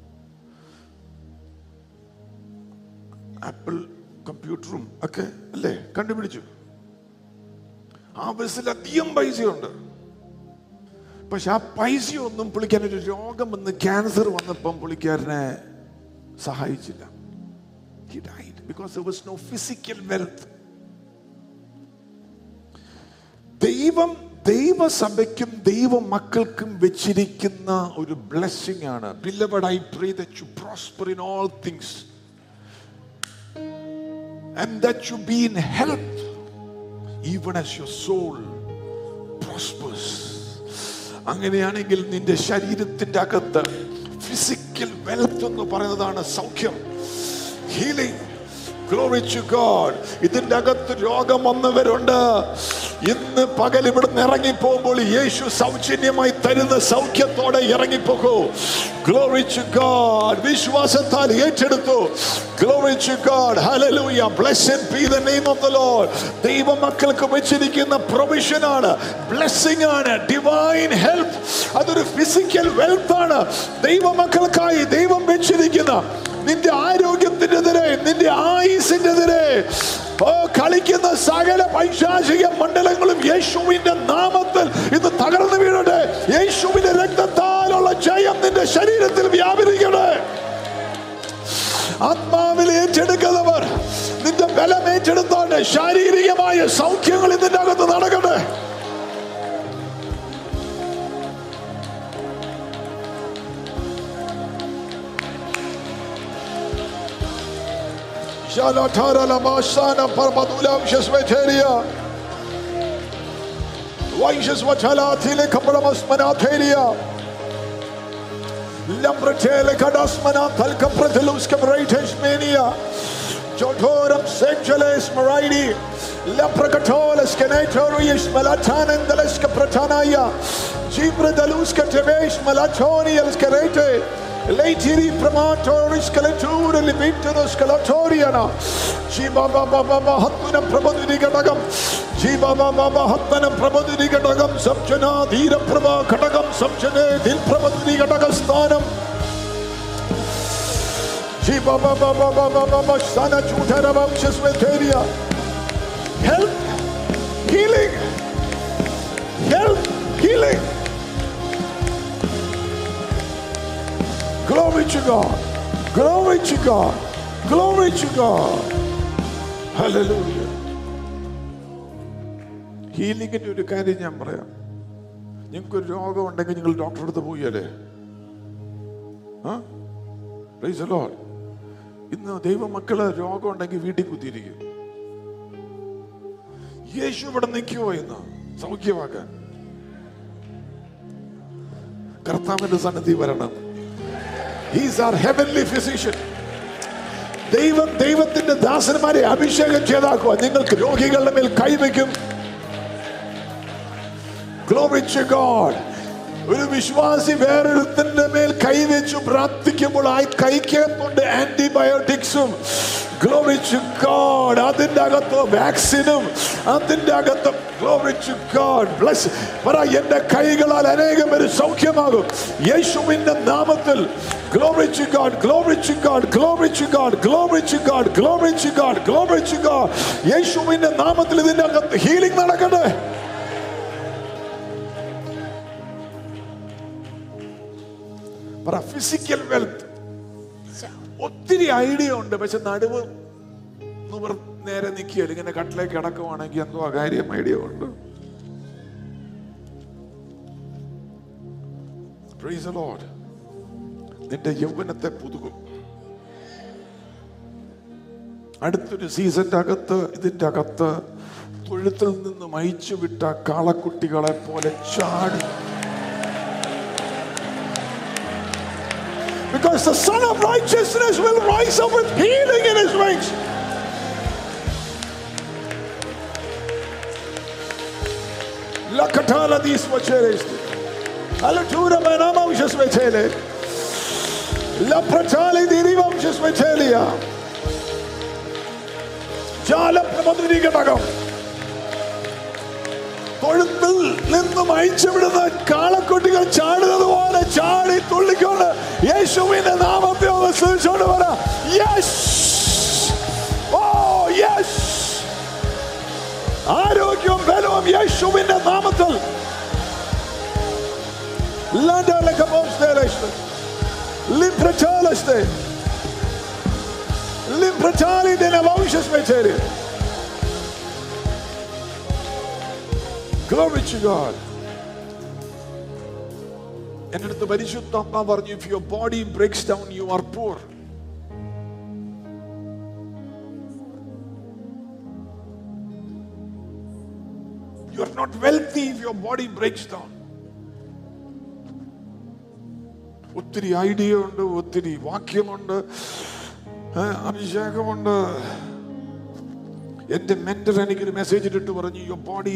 ആപ്പിൾ കമ്പ്യൂട്ടറും ഒക്കെ അല്ലേ കണ്ടുപിടിച്ചു ആ ബസ്സിൽ അധികം പൈസയുണ്ട് പക്ഷെ ആ പൈസയൊന്നും പുള്ളിക്കാൻ ഒരു രോഗം വന്ന് ക്യാൻസർ വന്നപ്പം പുള്ളിക്കാരനെ സഹായിച്ചില്ല He died because there was no physical wealth. ദൈവം ദൈവസഭയ്ക്കും ദൈവ മക്കൾക്കും വെച്ചിരിക്കുന്ന ഒരു ബ്ലെസ്സിംഗ് ആണ് beloved I pray that you prosper in all things and that you be in health even as your soul prospers അങ്ങനെയാണെങ്കിൽ നിന്റെ ശരീരത്തിന്റെ അകത്ത് ഫിസിക്കൽ വെൽത്ത് എന്ന് പറയുന്നതാണ് സൗഖ്യം ഹീലിംഗ് ഗ്ലോറി ടു ഗോഡ് ഇതിന്റെ അകത്ത് രോഗം വന്നവരുണ്ട് ഇന്ന് പകൽ ഇവിടുന്ന് ഇറങ്ങി പോകുമ്പോൾ യേശു സൗജന്യമായി തരുന്ന സൗഖ്യത്തോടെ ഇറങ്ങിപ്പോകൂ ഗ്ലോറി ടു ഗോഡ് വിശ്വാസത്താൽ ഏറ്റെടുത്തു glory to God hallelujah blessed be the name of the Lord ദൈവ മക്കൾക്ക് വെച്ചിരിക്കുന്ന പ്രൊവിഷൻ ആണ് ബ്ലെസ്സിംഗ് ആണ് ഡിവൈൻ ഹെൽത്ത് അതൊരു ഫിസിക്കൽ വെൽത്ത് ആണ് ദൈവ മക്കൾക്കായി ദൈവം വെച്ചിരിക്കുന്ന നിന്റെ ആരോഗ്യത്തിനെതിരെ നിന്റെ ആയുസിനെതിരെ ഓ കളിക്കുന്ന സകല പൈശാചിക മണ്ഡലങ്ങളും യേശുവിന്റെ നാമത്തിൽ ഇന്ന് തകർന്നു വീഴട്ടെ യേശുവിന്റെ രക്തത്താലുള്ള ജയം നിന്റെ ശരീരത്തിൽ വ്യാപരിക്കട്ടെ ആത്മാവിൽ ഏറ്റെടുക്കുന്നവർ നിന്റെ ബലം ഏറ്റെടുത്തോണ്ട് ശാരീരികമായ സൗഖ്യങ്ങൾ ഇതിന്റെ അകത്ത് നടക്കട്ടെ Shalatara la masana parmadulam shesveteria. Waishas watala thile kapramas manatheria. Lambratele kadasmana palka pratilus kabraites mania. Jotoram sexuales maridi. Laprakatoles kenatorius malatanendeles kapratanaya. Jibradalus katevesh malatonials karete. Leitiri pramatoris kalatura libintonos kalatoriana. Jiba baba baba hatmanam prabodhiri gadagam. Jiba baba baba hatmanam prabodhiri gadagam. Samjana dhira prabha kadagam. Samjane dil prabodhiri gadagasthanam. Jiba baba baba baba baba sana chutara vamshas veteria. Help, healing, help, healing. Glory to God. Glory to God. Glory to God. Hallelujah. ഹീലിങ്ങിന്റെ ഒരു കാര്യം ഞാൻ പറയാം നിങ്ങൾക്ക് ഒരു രോഗം ഉണ്ടെങ്കിൽ നിങ്ങൾ ഡോക്ടറെ അടുത്ത് പോയല്ലേ ആ Praise the Lord. ഇന്ന് ദൈവമക്കള് രോഗം ഉണ്ടെങ്കിൽ വീട്ടിൽ കുത്തിയിരിക്കും യേശു ഇവിടെ നിൽക്കുമോ ഇന്ന് സൗഖ്യമാക്കാൻ കർത്താവിന്റെ സന്നിധി വരണം ഹീസ് ആർ ഹെവൻലി ഫിസിഷ്യൻ ദൈവം ദൈവത്തിന്റെ ദാസന്മാരെ അഭിഷേകം ചെയ്താക്കുക നിങ്ങൾക്ക് രോഗികളുടെ മേൽ കൈവയ്ക്കും Glory to God. ഒരു വിശ്വാസി വേറൊരുത്തിന്റെ മേൽ കൈവച്ചു പ്രാർത്ഥിക്കുമ്പോൾ ആ കൈക്കകത്തുണ്ട് ആന്റിബയോട്ടിക്സും ഗ്ലോറി ടു ഗോഡ് അതിന്റെ അകത്ത് വാക്സിനും അതിന്റെ അകത്ത് ഗ്ലോറി ടു ഗോഡ് ബ്ലസ് പറ എന്റെ കൈകളാൽ അനേകം പേര് സൗഖ്യമാകും യേശുവിന്റെ നാമത്തിൽ glory to God glory to God glory to God glory to God glory to God glory to God യേശുവിന്റെ നാമത്തിൽ ഇതിന്റെ അകത്ത് ഹീലിംഗ് നടക്കട്ടെ പറ ഫിസിക്കൽ വെൽത്ത് ഒത്തിരി ഐഡിയ ഉണ്ട് പക്ഷെ നടുവ് നിവർ നേരെ നിൽക്കുകയല്ല ഇങ്ങനെ കട്ടിലേക്ക് കിടക്കുവാണെങ്കിൽ എന്തോ അകാര്യം ഐഡിയ ഉണ്ട് Praise the Lord. നിന്റെ യൗവനത്തെ പുതുകും അടുത്തൊരു സീസന്റെ അകത്ത് ഇതിന്റെ അകത്ത് തൊഴുത്തിൽ നിന്ന് മയിച്ചു വിട്ട കാളക്കുട്ടികളെ പോലെ ചാടി Because the Son of Righteousness will rise up with healing in his wings. Lakatala dis vacheres. Alatura manama vishas vechele. La pratali dirivam vishas vechelia. Jala pramadrigatagam. തൊഴുത്തിൽ നിന്നും അയച്ചുവിടുന്ന കാളക്കുട്ടികൾ ചാടുന്നത് പോലെ ചാടി തുള്ളിക്കൊണ്ട് യേശുവിന്റെ നാമത്തെ ഒന്ന് സ്തുതിച്ചോണ്ട് പറ യെസ് ഓ യെസ് ആരോഗ്യവും ബലവും യേശുവിന്റെ നാമത്തിൽ Landele kapostelește. Limprăcealește. Limprăcealii de nevaușe smecerie. Glory to God. എൻ്റെ അടുത്ത് പരിശുദ്ധാത്മാ പറഞ്ഞു if your body breaks down you are poor you are not wealthy if your body breaks down ഒത്തിരി ഐഡിയ ഉണ്ട് ഒത്തിരി വാക്യമുണ്ട് ഏ, അഭിഷേകമുണ്ട് എന്റെ മെന്റർ എനിക്കൊരു മെസ്സേജ് ഇട്ടിട്ട് പറഞ്ഞു your body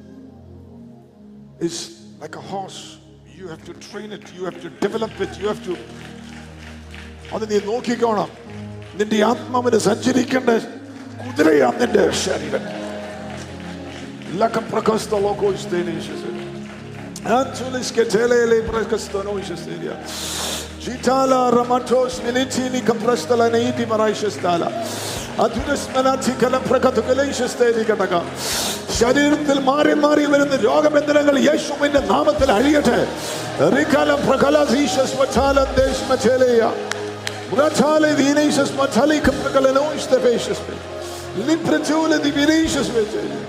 is like a horse. You have to train it, you have to develop it, you have to. അത് നീ നോക്കിക്കോണം നിന്റെ ആത്മാവിന് സഞ്ചരിക്കേണ്ട കുതിരയാണ് നിന്റെ ശരീരം ലക്കപ്രകസ്ത ലോകോസ്തേനീശസ്. Antulis ketelele prekastonoisesteria. Gitala ramatos militini kaprastala neiti maraishestala. Adunas manati kalam prakatukaleshesteli kataka. ശരീരത്തിൽ മാറി മാറി വരുന്ന രോഗബന്ധനങ്ങൾ യേശുവിന്റെ നാമത്തിൽ അഴിയട്ടെ റികാലം പ്രകലീശസ് വചാലം ദേശമചേലയ Mratale dinesis matali kaprakalano istefesis. Limprezule di virishas vetele.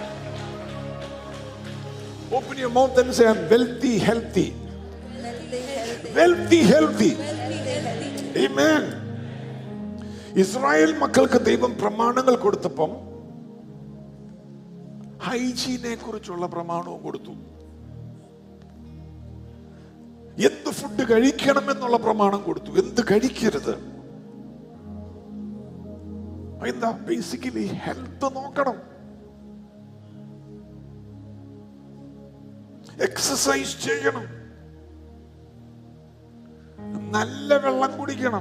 Open your mouth and say, I'm wealthy, healthy. Wealthy, healthy. Amen. Israel മക്കൾക്ക് ദൈവം പ്രമാണങ്ങൾ കൊടുത്തപ്പം ഹൈജീനെ കുറിച്ചുള്ള പ്രമാണവും കൊടുത്തു എന്ത് ഫുഡ് കഴിക്കണം എന്നുള്ള പ്രമാണം കൊടുത്തു എന്ത് കഴിക്കരുത് എന്താ ബേസിക്കലി ഹെൽത്ത് നോക്കണം എക്സസൈസ് ചെയ്യണം നല്ല വെള്ളം കുടിക്കണം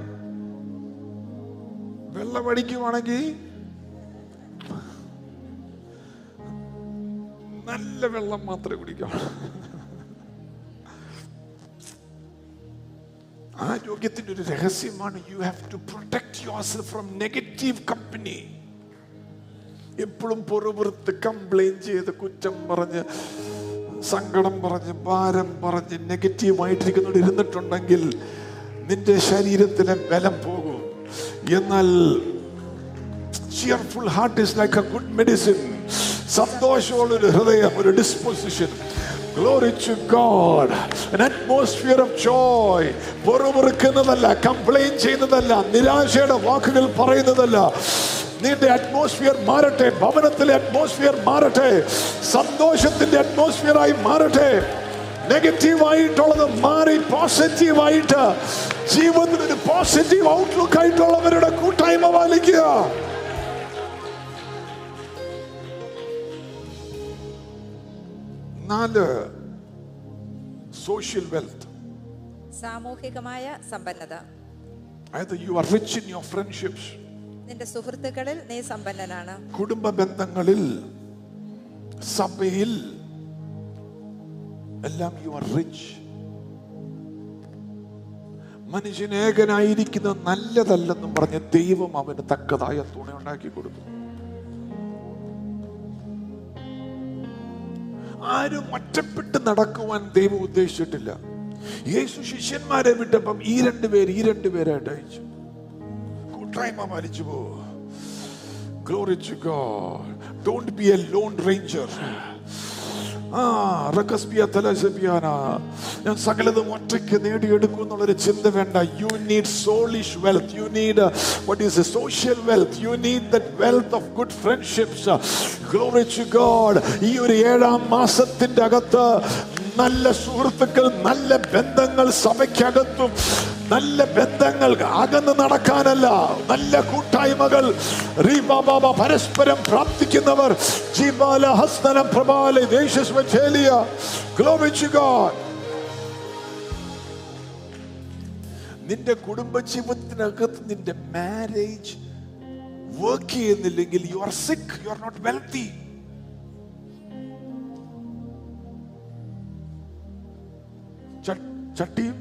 വെള്ളം അടിക്കുവാണെങ്കിൽ നല്ല വെള്ളം മാത്രമേ കുടിക്കാം ആരോഗ്യത്തിന്റെ ഒരു രഹസ്യമാണ് you have to protect yourself from negative company എപ്പോഴും പൊറുപുറത്ത് കംപ്ലൈന്റ് ചെയ്ത് കുറ്റം പറഞ്ഞ് സങ്കടം പറഞ്ഞ് ഭാരം പറഞ്ഞ് നെഗറ്റീവായിട്ടിരിക്കുന്നോട് ഇരുന്നിട്ടുണ്ടെങ്കിൽ നിന്റെ ശരീരത്തിലെ ബലം പോകും എന്നാൽ cheerful heart is like a good medicine സന്തോഷമുള്ള ഒരു ഹൃദയം ഒരു disposition Glory to God. An atmosphere of joy. പൊറുപുറുക്കുന്നതല്ല കംപ്ലൈൻ ചെയ്യുന്നതല്ല നിരാശയുടെ വാക്കുകൾ പറയുന്നതല്ല നിന്റെ അറ്റ്മോസ്ഫിയർ മാറട്ടെ ഭവനത്തിലെ അറ്റ്മോസ്ഫിയർ മാറട്ടെ സന്തോഷത്തിന്റെ അറ്റ്മോസ്ഫിയർ ആയി മാറട്ടെ നെഗറ്റീവ് ആയിട്ടുള്ളത് മാറി പോസിറ്റീവ് ആയിട്ട് ജീവിതത്തിൽ ഒരു പോസിറ്റീവ് ഔട്ട്ലുക്ക് ആയിട്ടുള്ളവരുടെ കൂട്ടായ്മ പാലിക്കുക നാല് സോഷ്യൽ വെൽത്ത് സാമൂഹികമായ സമ്പന്നത അതായത് you are rich in your friendships നിന്റെ സുഹൃത്തുക്കളിൽ നീ സമ്പന്നനാണ് കുടുംബ ബന്ധങ്ങളിൽ സഭയിൽ എല്ലാം യു ആർ റിച്ച് മനുഷ്യൻ ഏകനായിരിക്കുന്നത് നല്ലതല്ലെന്നും പറഞ്ഞ് ദൈവം അവന് തക്കതായ തുണ ഉണ്ടാക്കി കൊടുത്തു ആരും ഒറ്റപ്പെട്ട് നടക്കുവാൻ ദൈവം ഉദ്ദേശിച്ചിട്ടില്ല യേശു ശിഷ്യന്മാരെ വിട്ടപ്പം ഈ രണ്ടുപേര് ഈ രണ്ടുപേരായിട്ട് അയച്ചു കൂട്ടായ്മ പാലിച്ചു പോ Glory to God. Don't be a lone ranger. ആ റക്കസ്പിയ തലസപിയാന ഞാൻ സകലതും ഒറ്റയ്ക്ക് നേടിയെടുക്കും എന്നുള്ളൊരു ചിന്ത വേണ്ട you need social wealth you need what is a social wealth you need that wealth of good friendships glory to God ഈ ഒരു ഏഴാം മാസത്തിന്റെ അകത്ത് നല്ല സുഹൃത്തുക്കൾ നല്ല ബന്ധങ്ങൾ സഭയ്ക്കകത്തും നല്ല ബന്ധങ്ങൾ അകന്ന് നടക്കാനല്ല നല്ല കൂട്ടായ്മകൾ റീബാബാബ പരസ്പരം പ്രാർത്ഥിക്കുന്നവർ ജീബാല ഹസ്തന പ്രബാല ദേശസ്വചേലിയ Glory to God. നിന്റെ കുടുംബജീവിതത്തിനകത്ത് നിന്റെ മാരേജ് വർക്ക് ചെയ്യുന്നില്ലെങ്കിൽ you are sick you are not wealthy ചട്ടിയും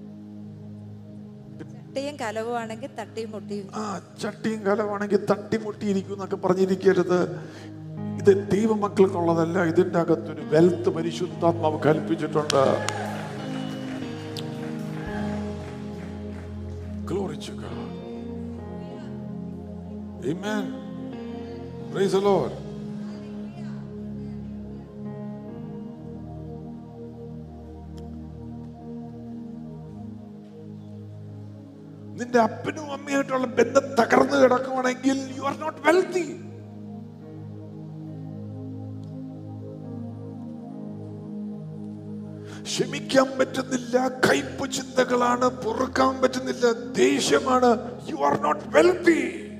ചട്ടിയും കലവുമാണെങ്കിൽ തട്ടിയും മുട്ടിയും ആ ചട്ടിയും കലമാണെങ്കിൽ തട്ടിമുട്ടിയിരിക്കും എന്നൊക്കെ പറഞ്ഞിരിക്കരുത് ഇത് ദൈവമക്കൾക്കുള്ളതല്ല ഇതിന്റെ അകത്തൊരു വെൽത്ത് പരിശുദ്ധാത്മാവ് കൽപ്പിച്ചിട്ടുണ്ട് Glory to God. Amen. Praise the Lord. നിന്റെ അപ്പനും അമ്മയായിട്ടുള്ള ബന്ധം തകർന്നു കിടക്കുവാണെങ്കിൽ യു ആർ നോട്ട് വെൽത്തി ക്ഷമിക്കാൻ പറ്റുന്നില്ല കയ്പ് ചിന്തകളാണ് പൊറുക്കാൻ പറ്റുന്നില്ല ദേഷ്യമാണ് you are not wealthy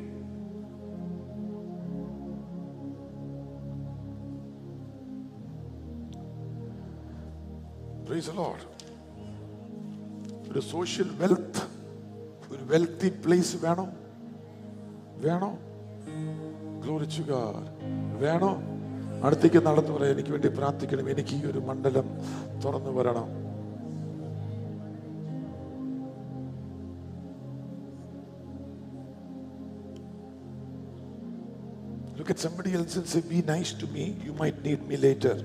Praise the Lord. ഒരു സോഷ്യൽ വെൽത്ത് ഒരു വെൽത്തി പ്ലേസ് വേണോ വേണോ ഗ്ലോറിച്ചു വേണോ അടുത്തേക്ക് നടന്നു പറയാം എനിക്ക് വേണ്ടി പ്രാർത്ഥിക്കണം എനിക്ക് ഈ ഒരു മണ്ഡലം തുറന്നു വരണം Look at somebody else and say, Be nice to me. You might need me later.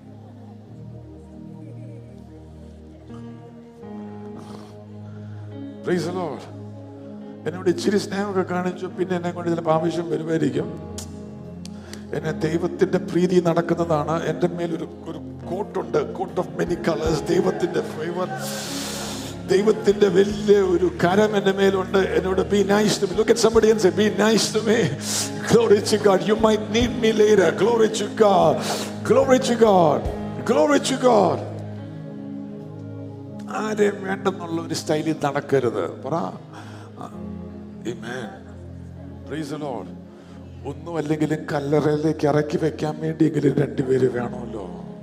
Praise the Lord. എന്നോട് ഇച്ചിരി സ്നേഹമൊക്കെ കാണിച്ചു പിന്നെ എന്നെ കൊണ്ട് ചിലപ്പോൾ ആവശ്യം വരുമായിരിക്കും എന്നെ ദൈവത്തിന്റെ പ്രീതി നടക്കുന്നതാണ് എൻ്റെ മേലൊരു ഒരു കോട്ടുണ്ട് കോട്ട് ഓഫ് മെനി കളേഴ്സ് ദൈവത്തിന്റെ ഫേവർ ദൈവത്തിന്റെ വലിയ ഒരു കരം എൻ്റെ മേലുണ്ട് എന്നോട് be nice to look at somebody and say be nice to me glory to God you might need me later glory to God glory to God glory to God ആരെയും വേണ്ടെന്നുള്ള ഒരു സ്റ്റൈലിൽ നടക്കരുത് പറ Amen. Praise the Lord. ഒന്നും അല്ലെങ്കിലും കല്ലറയിലേക്ക് ഇറക്കി വെക്കാൻ വേണ്ടിയെങ്കിലും രണ്ടുപേര് വേണമല്ലോ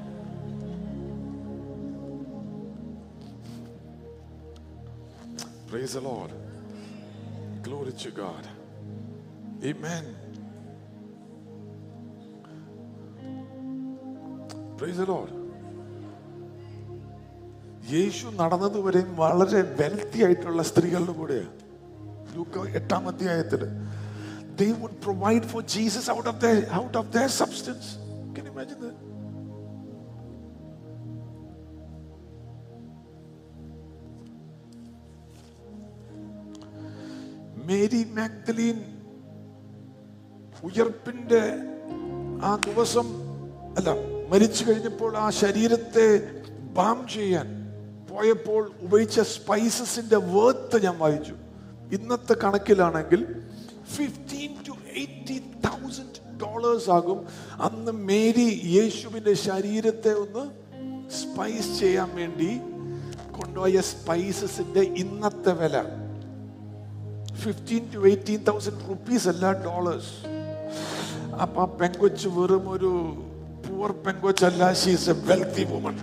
Praise the Lord. Glory to God. Amen. Praise the Lord. യേശു നടന്നതുവരെയും വളരെ വെൽത്തി ആയിട്ടുള്ള സ്ത്രീകളുടെ കൂടെ ലൂക്ക എട്ടാം അധ്യായത്തിൽ they would provide for Jesus out of their out of their substance. Can you imagine that? Mary Magdalene ഉയർപ്പിന്റെ ആ ദിവസം അല്ല മരിച്ചു കഴിഞ്ഞപ്പോൾ ആ ശരീരത്തെ ബാം ചെയ്യാൻ പോയപ്പോൾ ഉപയോഗിച്ച സ്പൈസസിന്റെ വേർത്ത് ഞാൻ വായിച്ചു ഇന്നത്തെ കണക്കിലാണെങ്കിൽ fifteen to eighty thousand dollars ആകും അന്ന് മേരി യേശുവിന്റെ ശരീരത്തെ ഒന്ന് സ്പൈസ് ചെയ്യാൻ വേണ്ടി കൊണ്ടുപോയ സ്പൈസസിന്റെ ഇന്നത്തെ വില fifteen to eighteen thousand rupees അല്ല ഡോളേഴ്സ് അപ്പൊ ആ പെങ്കൊച്ച് വെറും ഒരു പുവർ പെങ്കൊച്ചല്ല she's a wealthy woman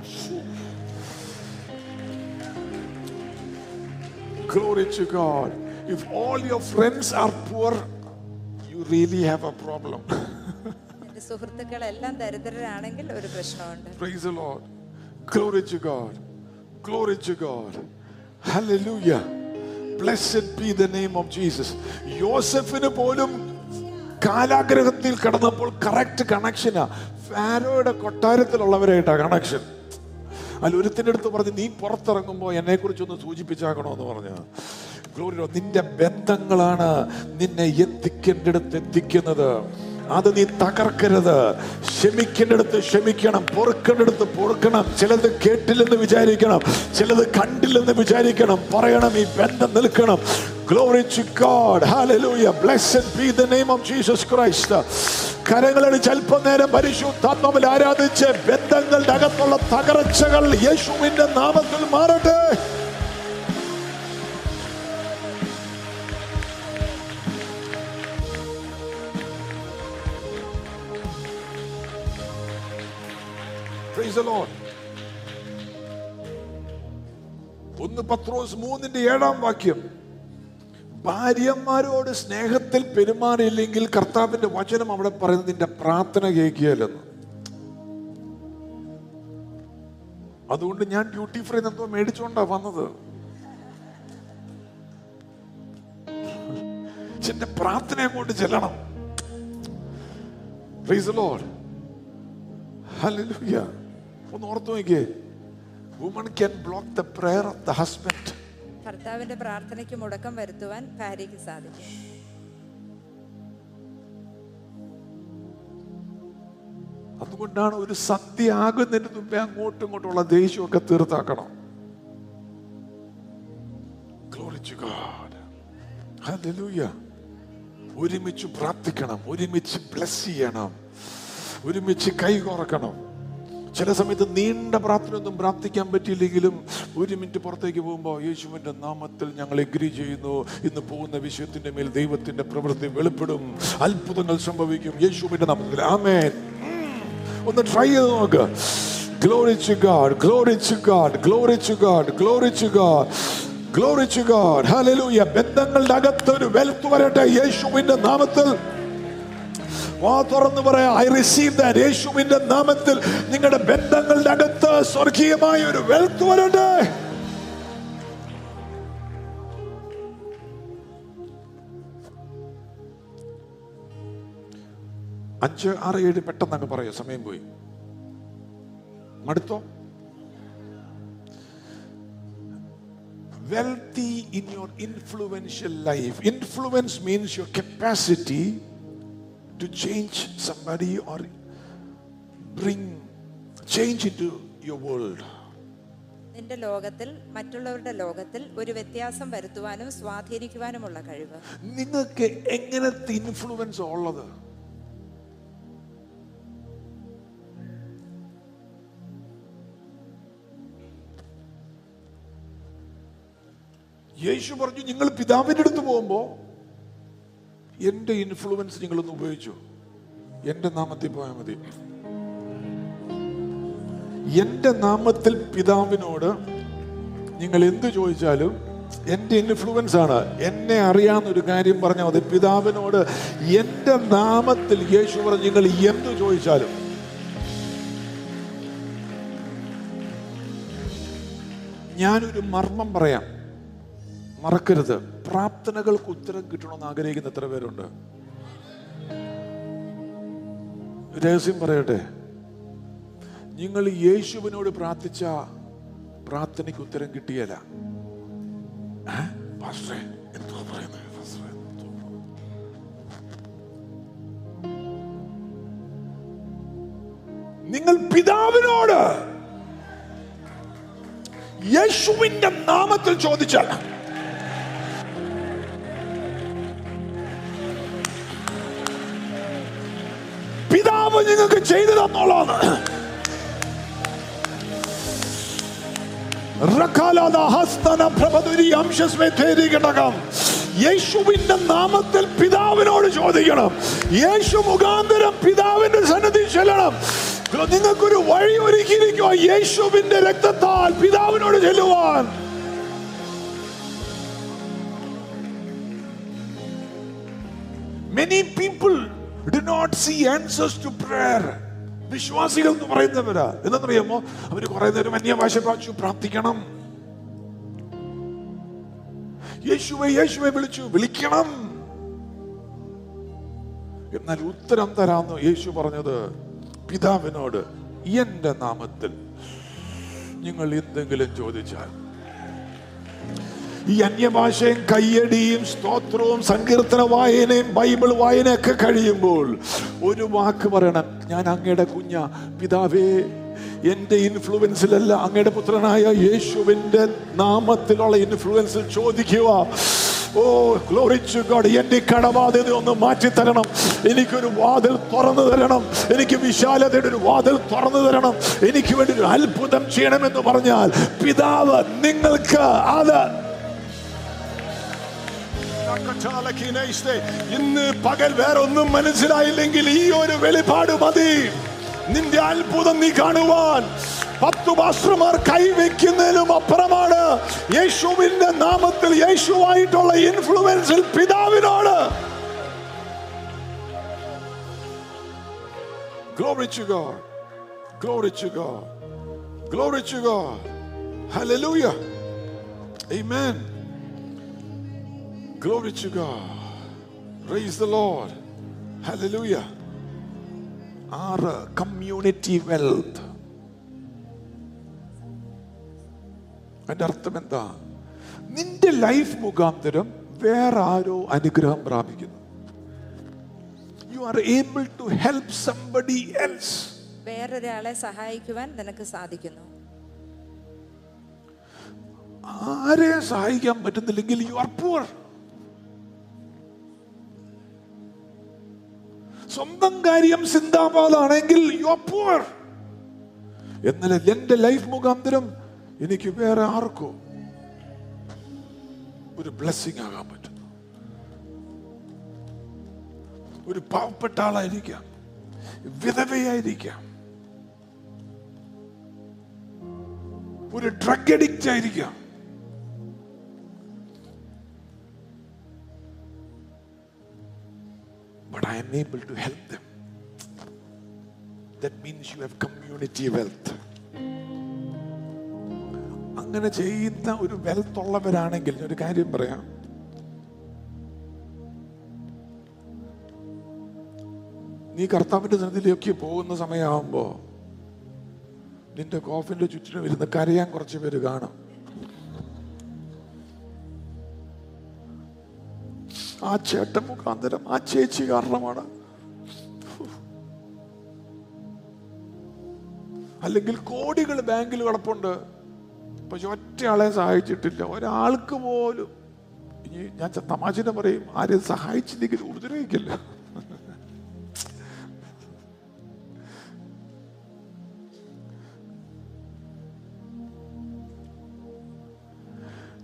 Glory to God. If all your friends are poor, you really have a problem. എന്റെ സുഹൃത്തുക്കളെല്ലാം ദരിദ്രരാണെങ്കിൽ ഒരു പ്രശ്നമുണ്ട് Praise the Lord. Glory to God. Glory to God. Hallelujah. Blessed be the name of Jesus. യോസഫിന് പോലും കാലാഗ്രഹത്തിൽ കിടന്നപ്പോൾ correct കണക്ഷനാ ഫാരോയുടെ കൊട്ടാരത്തിലുള്ളവരായിട്ടാ connection അല്ല ഒരുത്തിന്റെ അടുത്ത് പറഞ്ഞ് നീ പുറത്തിറങ്ങുമ്പോൾ എന്നെ കുറിച്ചൊന്ന് സൂചിപ്പിച്ചാക്കണമെന്ന് പറഞ്ഞു ഗ്ലോറിയോ നിന്റെ ബന്ധങ്ങളാണ് നിന്നെ എത്തിക്കേണ്ടടുത്ത് എത്തിക്കുന്നത് അത് നീ തകർക്കരുത് ക്ഷമിക്കേണ്ടടുത്ത് ക്ഷമിക്കണം പൊറുക്കേണ്ടടുത്ത് പൊറുക്കണം ചിലത് കേട്ടില്ലെന്ന് വിചാരിക്കണം ചിലത് കണ്ടില്ലെന്ന് വിചാരിക്കണം പറയണം ഈ ബന്ധം നിൽക്കണം Glory to God. Hallelujah. Blessed be the name of Jesus Christ. കരങ്ങളടിച്ച് അല്പം നേരം പരിശുദ്ധാത്മാവിൽ ആരാധിച്ച് ബന്ധങ്ങളുടെ അകത്തുള്ള തകർച്ചകൾ യേശുവിന്റെ നാമത്തിൽ മാറട്ടെ Praise the Lord. ഒന്ന് പത്രോസ് മൂന്നിന്റെ ഏഴാം വാക്യം ഭാര്യമാരോട് സ്നേഹത്തിൽ പെരുമാറിയില്ലെങ്കിൽ കർത്താവിന്റെ വചനം അവിടെ പറയുന്നത് നിന്റെ പ്രാർത്ഥന കേൾക്കുകയല്ലെന്ന് അതുകൊണ്ട് ഞാൻ ഡ്യൂട്ടി ഫ്രീ എന്തോ മേടിച്ചുകൊണ്ടാ വന്നത് പക്ഷെ എന്റെ പ്രാർത്ഥന അങ്ങോട്ട് ചെല്ലണം Praise the Lord. Hallelujah. ഒന്ന് ഓർത്തു നോക്കിയേ woman can block the prayer of the husband ഭർത്താവിന്റെ പ്രാർത്ഥനയ്ക്ക് മുടക്കം വരുത്തുവാൻ ഭാര്യയ്ക്ക് സാധിക്കും അതുകൊണ്ടാണ് ഒരു സന്ധ്യ ആകുന്നതിന് മുമ്പേ അങ്ങോട്ടും ഇങ്ങോട്ടുള്ള ദേഷ്യമൊക്കെ തീർത്താക്കണം Glory to God. Hallelujah. ഒരുമിച്ച് പ്രാർത്ഥിക്കണം ഒരുമിച്ച് ബ്ലസ് ചെയ്യണം ഒരുമിച്ച് കൈ കോർക്കണം ചില സമയത്ത് നീണ്ട പ്രാർത്ഥനയൊന്നും പ്രാർത്ഥിക്കാൻ പറ്റിയില്ലെങ്കിലും ഒരു മിനിറ്റ് പുറത്തേക്ക് പോകുമ്പോൾ യേശുവിന്റെ നാമത്തിൽ ഞങ്ങൾ എഗ്രി ചെയ്യുന്നു ഇന്ന് പോകുന്ന വിഷയത്തിന്റെ മേൽ ദൈവത്തിന്റെ പ്രവൃത്തി വെളിപ്പെടും അത്ഭുതങ്ങൾ സംഭവിക്കും യേശുവിന്റെ നാമത്തിൽ ആമേൻ ഒന്ന് ട്രൈ ചെയ്ത് നോക്ക് glory to God glory to God glory to God glory to God glory to God hallelujah ബന്ധങ്ങളുടെ അകത്ത് ഒരു വെൽത്ത് വരട്ടെ യേശുവിന്റെ നാമത്തിൽ വാ തുറന്ന് പറയാ ഐ റിസീവ് ദാറ്റ് യേശുവിന്റെ നാമത്തിൽ നിങ്ങളുടെ ബന്ധങ്ങളുടെ അകത്ത് സ്വർഗീയമായ ഒരു വെൽത്ത് വരട്ടെ അഞ്ച് ആറ് ഏഴ് പെട്ടെന്ന് അങ്ങ് പറയോ സമയം പോയി മടുത്തോ wealthy in your influential life. Influence means your capacity to change somebody or bring change into your world. നിന്റെ ലോകത്തിൽ മറ്റുള്ളവരുടെ ലോകത്തിൽ ഒരു വ്യത്യാസം വരുത്തുവാനും സ്വാധീനിക്കുവാനുമുള്ള കഴിവ് നിങ്ങൾക്ക് എങ്ങനത്തെ ഇൻഫ്ലുവൻസ് ഉള്ളത് യേശു പറഞ്ഞു നിങ്ങൾ പിതാവിൻ്റെ അടുത്ത് പോകുമ്പോൾ എൻ്റെ ഇൻഫ്ലുവൻസ് നിങ്ങളൊന്ന് ഉപയോഗിച്ചു എൻ്റെ നാമത്തിൽ പോയാൽ മതി എൻ്റെ നാമത്തിൽ പിതാവിനോട് നിങ്ങൾ എന്ത് ചോദിച്ചാലും എൻ്റെ ഇൻഫ്ലുവൻസ് ആണ് എന്നെ അറിയാവുന്ന ഒരു കാര്യം പറഞ്ഞാൽ മതി പിതാവിനോട് എൻ്റെ നാമത്തിൽ യേശു പറഞ്ഞു നിങ്ങൾ എന്ത് ചോദിച്ചാലും ഞാനൊരു മർമ്മം പറയാം മറക്കരുത് പ്രാർത്ഥനകൾക്ക് ഉത്തരം കിട്ടണമെന്ന് ആഗ്രഹിക്കുന്ന എത്ര പേരുണ്ട് രഹസ്യം പറയട്ടെ നിങ്ങൾ യേശുവിനോട് പ്രാർത്ഥിച്ച പ്രാർത്ഥനയ്ക്ക് ഉത്തരം കിട്ടിയല്ല ഏ? പാസ്റ്ററേ, എന്തുവാ പറയുന്നത്? പാസ്റ്ററേ, എന്തുവാ? നിങ്ങൾ പിതാവിനോട് യേശുവിന്റെ നാമത്തിൽ ചോദിച്ചാൽ പിതാവ് നിങ്ങൾക്ക് ചെയ്തു തന്നോളാണ് റക്കാലാദ ഹസ്തന പ്രഭതുരി അംശസ്മേധേരികടകം. യേശുവിന്റെ നാമത്തിൽ പിതാവിനോട് ചോദിക്കണം യേശു മുഖാന്തരം പിതാവിന്റെ സന്നിധി ചെല്ലണം നിങ്ങൾക്കൊരു വഴി ഒരുക്കിയിരിക്കുക യേശുവിന്റെ രക്തത്താൽ പിതാവിനോട് ചെല്ലുവാൻ many people do not see answers to prayer വിശ്വാസികൾ എന്ന് പറയുന്നവരാ എന്തെന്നറിയാമോ അവര് കുറെ നേരം അന്യഭാഷ പ്രാപിച്ചു പ്രാർത്ഥിക്കണം യേശുവെ യേശുവെ വിളിച്ചു വിളിക്കണം എന്നാൽ ഉത്തരം തരാന്ന് യേശു പറഞ്ഞത് പിതാവിനോട് എന്റെ നാമത്തിൽ നിങ്ങൾ എന്തെങ്കിലും ചോദിച്ചാൽ ഈ അന്യഭാഷയും കയ്യടിയും സ്തോത്രവും സങ്കീർത്തന വായനയും ബൈബിൾ വായനയൊക്കെ കഴിയുമ്പോൾ ഒരു വാക്ക് പറയണം ഞാൻ അങ്ങയുടെ കുഞ്ഞ പിതാവേ എന്റെ ഇൻഫ്ലുവൻസിലല്ല അങ്ങയുടെ പുത്രനായ യേശുവിന്റെ നാമത്തിലുള്ള ഇൻഫ്ലുവൻസിൽ ചോദിക്കുക ഓ ഗ്ലോറിച്ചു ഗോഡ് എന്റെ കടബാധ്യത ഒന്ന് മാറ്റി തരണം എനിക്കൊരു വാതിൽ തുറന്നു തരണം എനിക്ക് വിശാലതയുടെ ഒരു വാതിൽ തുറന്നു തരണം എനിക്ക് വേണ്ടി ഒരു അത്ഭുതം ചെയ്യണമെന്ന് പറഞ്ഞാൽ പിതാവ് നിങ്ങൾക്ക് അത് ഇന്ന് പകൽ വേറെ ഒന്നും മനസ്സിലായില്ലെങ്കിൽ ഈ ഒരു വെളിപാട് മതി നിന്റെ അത്ഭുതം നീ കാണുവാൻ പത്തു പാസ്റ്റർമാർ കൈവയ്ക്കുന്നതിനും അപ്പുറമാണ് യേശുവിന്റെ നാമത്തിൽ യേശുവായിട്ടുള്ള ഇൻഫ്ലുവൻസിൽ പിതാവിനോട് Glory to God. Glory to God. Glory to God. Hallelujah. Amen. Glory to God. Praise the Lord. Hallelujah. ആറ് കമ്മ്യൂണിറ്റി വെൽത്ത് അതിന്റെ അർത്ഥം എന്താ നിന്റെ ലൈഫ് മുഖാന്തരം വേറെ ആരോ അനുഗ്രഹം പ്രാപിക്കുന്നു you are able to help somebody else വേറൊരാളെ സഹായിക്കുവാൻ നിനക്ക് സാധിക്കുന്നു ആരെ സഹായിക്കാൻ പറ്റുന്നില്ലെങ്കിൽ യു ആർ പുവർ സ്വന്തം കാര്യം സിന്ദാബാദാണെങ്കിൽ യു ആർ പുവർ എന്നാൽ എന്റെ ലൈഫ് മുഖാന്തരം എനിക്ക് വേറെ ആർക്കോ ഒരു ബ്ലെസ്സിങ് ആകാൻ പറ്റുന്നു ഒരു പാവപ്പെട്ട ആളായിരിക്കാം വിധവയായിരിക്കാം ഒരു ഡ്രഗ് അഡിക്റ്റ് ആയിരിക്കാം but I am able to help them. That means you have community wealth. അങ്ങനെ ചെയ്യുന്ന ഒരു വെൽത്ത് ഉള്ളവരാണെങ്കിൽ ഞാൻ ഒരു കാര്യം പറയാം നീ കർത്താവിന്റെ സന്നിധിയിലേക്ക് പോകുന്ന സമയമാകുമ്പോ നിന്റെ കോഫിന്റെ ചുറ്റിനും ഇരുന്ന് കരയാൻ കുറച്ച് പേര് കാണും ആ ചേട്ടൻ മുഖാന്തരം ആ ചേച്ചി കാരണമാണ് അല്ലെങ്കിൽ കോടികൾ ബാങ്കിൽ കിടപ്പുണ്ട് പക്ഷെ ഒറ്റയാളെ സഹായിച്ചിട്ടില്ല ഒരാൾക്ക് പോലും ഇനി ഞാൻ ച- തമാശനെ പറയും ആരെയും സഹായിച്ചില്ലെങ്കിൽ ഉപദ്രവിക്കില്ല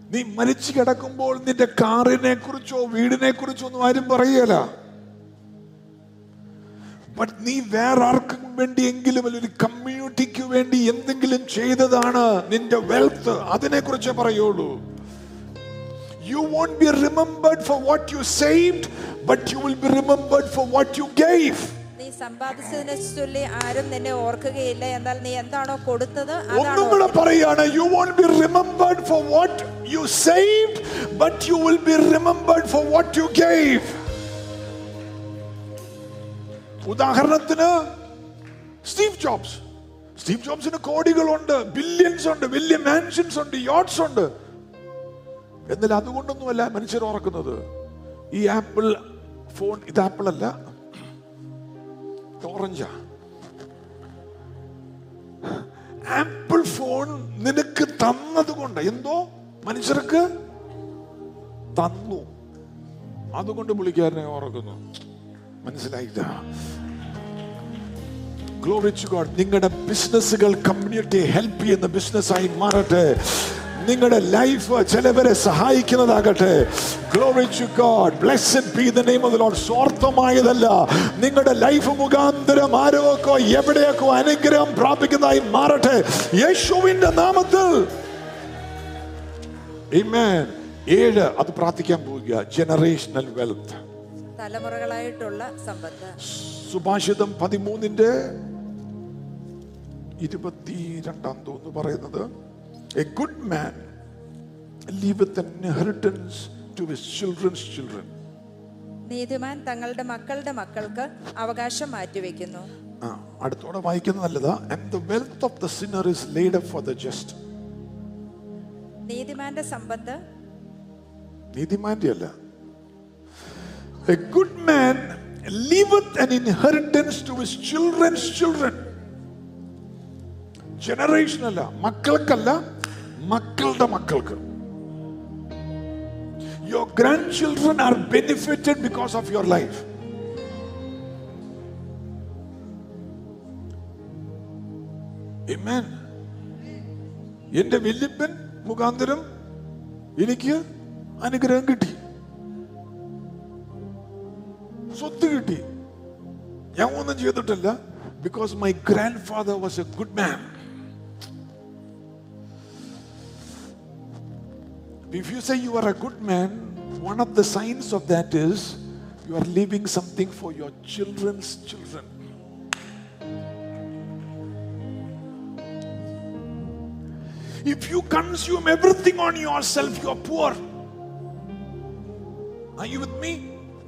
നീ മരിച്ചു കിടക്കുമ്പോൾ നിന്റെ കാറിനെ കുറിച്ചോ വീടിനെ കുറിച്ചോ ഒന്നും ആരും പറയല ബട്ട് നീ വേറെ ആർക്കും വേണ്ടിയെങ്കിലും അല്ലെങ്കിൽ ഒരു കമ്മ്യൂണിറ്റിക്ക് വേണ്ടി എന്തെങ്കിലും ചെയ്തതാണ് നിന്റെ വെൽത്ത് അതിനെ കുറിച്ചേ പറയുള്ളൂ You won't be remembered for what you saved, but you will be remembered for what you gave. നീ സമ്പാദിച്ചതിനെ ചൊല്ലി ആരും നിന്നെ ഓർക്കുകയില്ല എന്നാൽ നീ എന്താണോ കൊടുത്തത് അതാണ് ഒന്നും കൂടെ ഓർക്കുന്നത്. പറയാണ് you won't be remembered for what you saved but you will be remembered for what you gave ഉദാഹരണത്തിന് സ്റ്റീവ് ജോബ്സ് സ്റ്റീവ് ജോബ്സിന് കോടികളുണ്ട് ബില്യൺസ് ഉണ്ട് വലിയ മാൻഷൻസ് ഉണ്ട് യോട്ട്സ് ഉണ്ട് എന്നാൽ അതുകൊണ്ടൊന്നുമല്ല മനുഷ്യർ ഓർക്കുന്നത് ഈ ആപ്പിൾ ഫോൺ ഇത് ആപ്പിൾ അല്ല ഓറഞ്ചാ ആപ്പിൾ ഫോൺ നിനക്ക് തന്നത് കൊണ്ട് എന്തോ മനുഷ്യർക്ക് തന്നു അതുകൊണ്ട് പുള്ളിക്കാരനെ ഓർക്കുന്നു മനസ്സിലായില്ല ഗ്ലോറി ടു ഗോഡ് നിങ്ങളുടെ ബിസിനസ്സുകൾ കമ്മ്യൂണിറ്റിയെ ഹെൽപ്പ് ചെയ്യുന്ന ബിസിനസ്സായി മാറട്ടെ നിങ്ങളുടെ ലൈഫ് ചിലവരെ സഹായിക്കുന്നതാകട്ടെ glory to God blessed be the name of the Lord സ്വാർത്ഥമായതല്ല നിങ്ങളുടെ ലൈഫ് മുഖാന്തരം ആരോക്കോ എവിടെയൊക്കെ അനുഗ്രഹം പ്രാപിക്കുന്നതായി മാറട്ടെ യേശുവിന്റെ നാമത്തിൽ Amen. ഏഴ് അത് പ്രാർത്ഥിക്കാൻ പോവുക ജനറേഷണൽ വെൽത്ത് തലമുറകളായിട്ടുള്ള സമ്പത്ത് സുഭാഷിതം പതിമൂന്നിന്റെ ഇരുപത്തിരണ്ടാം തോന്നുന്നു പറയുന്നത് a good man leaveth inheritance to his children's children നീതിമാൻ തങ്ങളുടെ മക്കളുടെ മക്കൾക്ക് അവകാശം മാറ്റിവെക്കുന്നു ആ അടുത്തോടെ വായിക്കുന്നത് നല്ലതാ and the wealth of the sinner is laid up for the just നീതിമാന്റെ സമ്പത്ത് നീതിമാന്റെ അല്ല a good man leaveth an inheritance to his children's children generation അല്ല മക്കൾക്കല്ല മക്കളുടെ മക്കൾക്ക് your grandchildren are benefited because of your life എന്റെ വല്യപ്പൻ മുഖാന്തരം എനിക്ക് അനുഗ്രഹം കിട്ടി സ്വത്ത് കിട്ടി ഞാൻ ഒന്നും ചെയ്തിട്ടില്ല because my grandfather was a good man If you say you are a good man, one of the signs of that is you are leaving something for your children's children. If you consume everything on yourself, you are poor. Are you with me?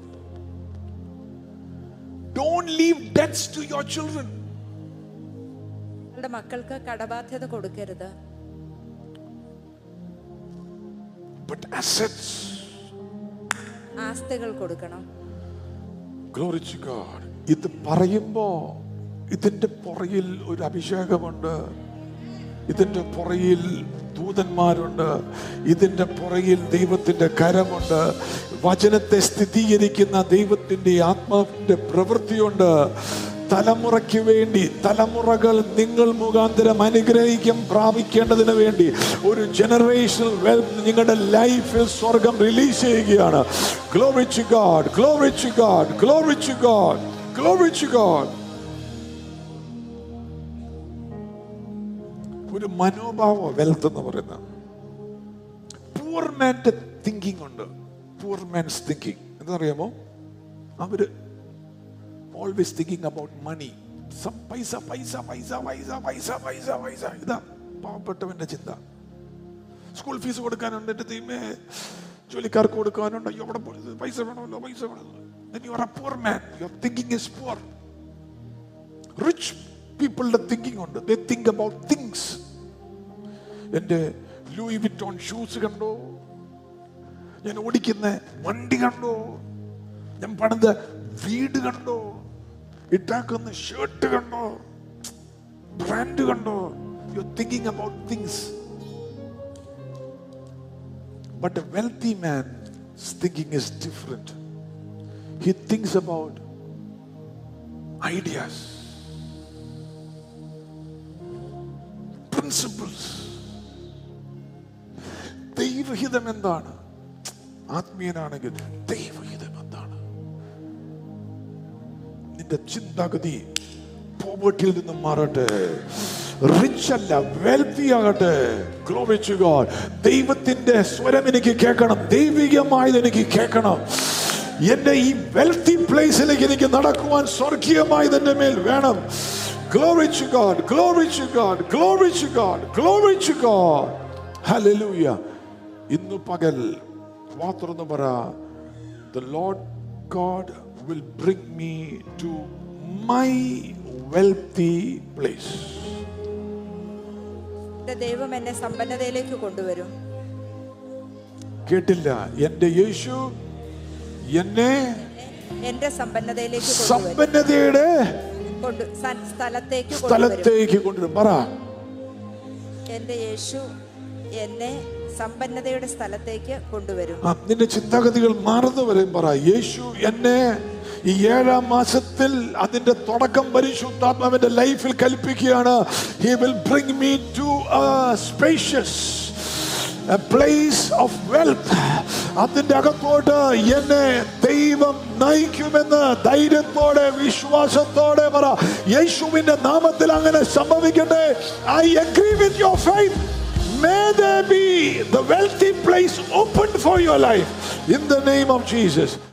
Don't leave debts to your children. നിങ്ങളുടെ മക്കൾക്ക് കടബാധ്യത കൊടുക്കരുത് but assets. ആസ്തികൾ കൊടുക്കണം Glory to God. ഇത് പറയുമ്പോ ഇതിന്റെ പുറകിൽ ഒരു അഭിഷേകമുണ്ട് ഇതിന്റെ പുറകിൽ ദൂതന്മാരുണ്ട് ഇതിന്റെ പുറകിൽ ദൈവത്തിന്റെ കരമുണ്ട് വചനത്തെ സ്ഥിരീകരിക്കുന്ന ദൈവത്തിന്റെ ആത്മാവിന്റെ പ്രവൃത്തിയുണ്ട് തലമുറയ്ക്ക് വേണ്ടി തലമുറകൾ നിങ്ങൾ മുഖാന്തരം അനുഗ്രഹിക്കും പ്രാപിക്കേണ്ടതിന് വേണ്ടി ഒരു ജനറേഷണൽ വെൽത്ത് നിങ്ങളുടെ ലൈഫിൽ സ്വർഗം റിലീസ് ചെയ്യുകയാണ് glory to God glory to God glory to God glory to God ഒരു മനോഭാവ വെൽത്ത് എന്ന് പറയുന്ന പൂർ മാൻ്റെ തിങ്കിങ് ഉണ്ട് പൂർ മാൻസ് തിങ്കിങ് എന്താണെന്നറിയാമോ അവര് ഓൾവേസ് തിങ്കിങ് അബൌട്ട് മണി പൈസ പൈസ പൈസ പൈസ പൈസ പൈസ പൈസ ഇതാ പാവപ്പെട്ടവന്റെ ചിന്ത സ്കൂൾ ഫീസ് കൊടുക്കാനുണ്ട് എൻ്റെ തീമേ ജോലിക്കാർക്ക് കൊടുക്കാനുണ്ട് അയ്യോ അവിടെ പോയി പൈസ വേണമല്ലോ പൈസ വേണമല്ലോ then you are a poor man your thinking is poor rich പീപ്പിളുടെ തിങ്കിങ് ഉണ്ട് ദേ തിങ്ക് അബൌട്ട് തിങ്സ് എൻ്റെ ലൂയി വിറ്റോൺ ഷൂസ് കണ്ടോ ഞാൻ ഓടിക്കുന്ന വണ്ടി കണ്ടോ ഞാൻ പണിത വീട് കണ്ടോ ഇട്ടാക്കുന്ന ഷർട്ട് കണ്ടോ ബ്രാൻഡ് കണ്ടോ you thinking about things but a wealthy man thinking is different he thinks about ideas principles. ദൈവഹിതം എന്താണ് ആത്മീയനാണെങ്കിൽ ദൈവഹിതം എന്താണ് നിന്റെ ചിന്താഗതി പോവർട്ടിയിൽ നിന്നും മാറട്ടെ റിച്ച് അല്ല വെൽത്തി ആകട്ടെ Glory to God. ദൈവത്തിന്റെ സ്വരം എനിക്ക് കേൾക്കണം ദൈവികമായത് എനിക്ക് കേൾക്കണം എന്റെ ഈ വെൽത്തി പ്ലേസിലേക്ക് എനിക്ക് നടക്കുവാൻ സ്വർഗീയമായത് എന്റെ മേൽ വേണം Glory to God, glory to God, glory to God, glory to God. Hallelujah. ഇന്ന് പകൽ വാ തുറന്ന് പറ The Lord God will bring me to my wealthy place. എന്റെ ദൈവം എന്നെ സമ്പന്നതയിലേക്ക് കൊണ്ടുവരും കേട്ടില്ല എന്റെ യേശു എന്നെ എന്റെ സമ്പന്നതയിലേക്ക് കൊണ്ടുവരും സമ്പന്നതയുടെ കൊണ്ട് സ- സ്ഥലത്തേക്ക് കൊണ്ടുവരും സ്ഥലത്തേക്ക് കൊണ്ടുവരും പറ എന്റെ യേശു എന്നെ സമ്പന്നതയുടെ സ്ഥലത്തേക്ക് കൊണ്ടുവരും ആ, നിന്റെ ചിന്താഗതികൾ മാറുന്നവരെയും പറ യേശു എന്നെ ഈ ഏഴാം മാസത്തിൽ അതിന്റെ തുടക്കം പരിശുദ്ധാത്മാവിന്റെ ലൈഫിൽ കൽപ്പിക്കുകയാണ് he will bring me to spacious place of wealth അതിന്റെ അകത്തോട്ട് എന്നെ ദൈവം നയിക്കുമെന്ന് ധൈര്യത്തോടെ വിശ്വാസത്തോടെ പറ യേശുവിന്റെ നാമത്തിൽ അങ്ങനെ സംഭവിക്കട്ടെ I agree with your faith May there be the wealthy place opened for your life in the name of Jesus.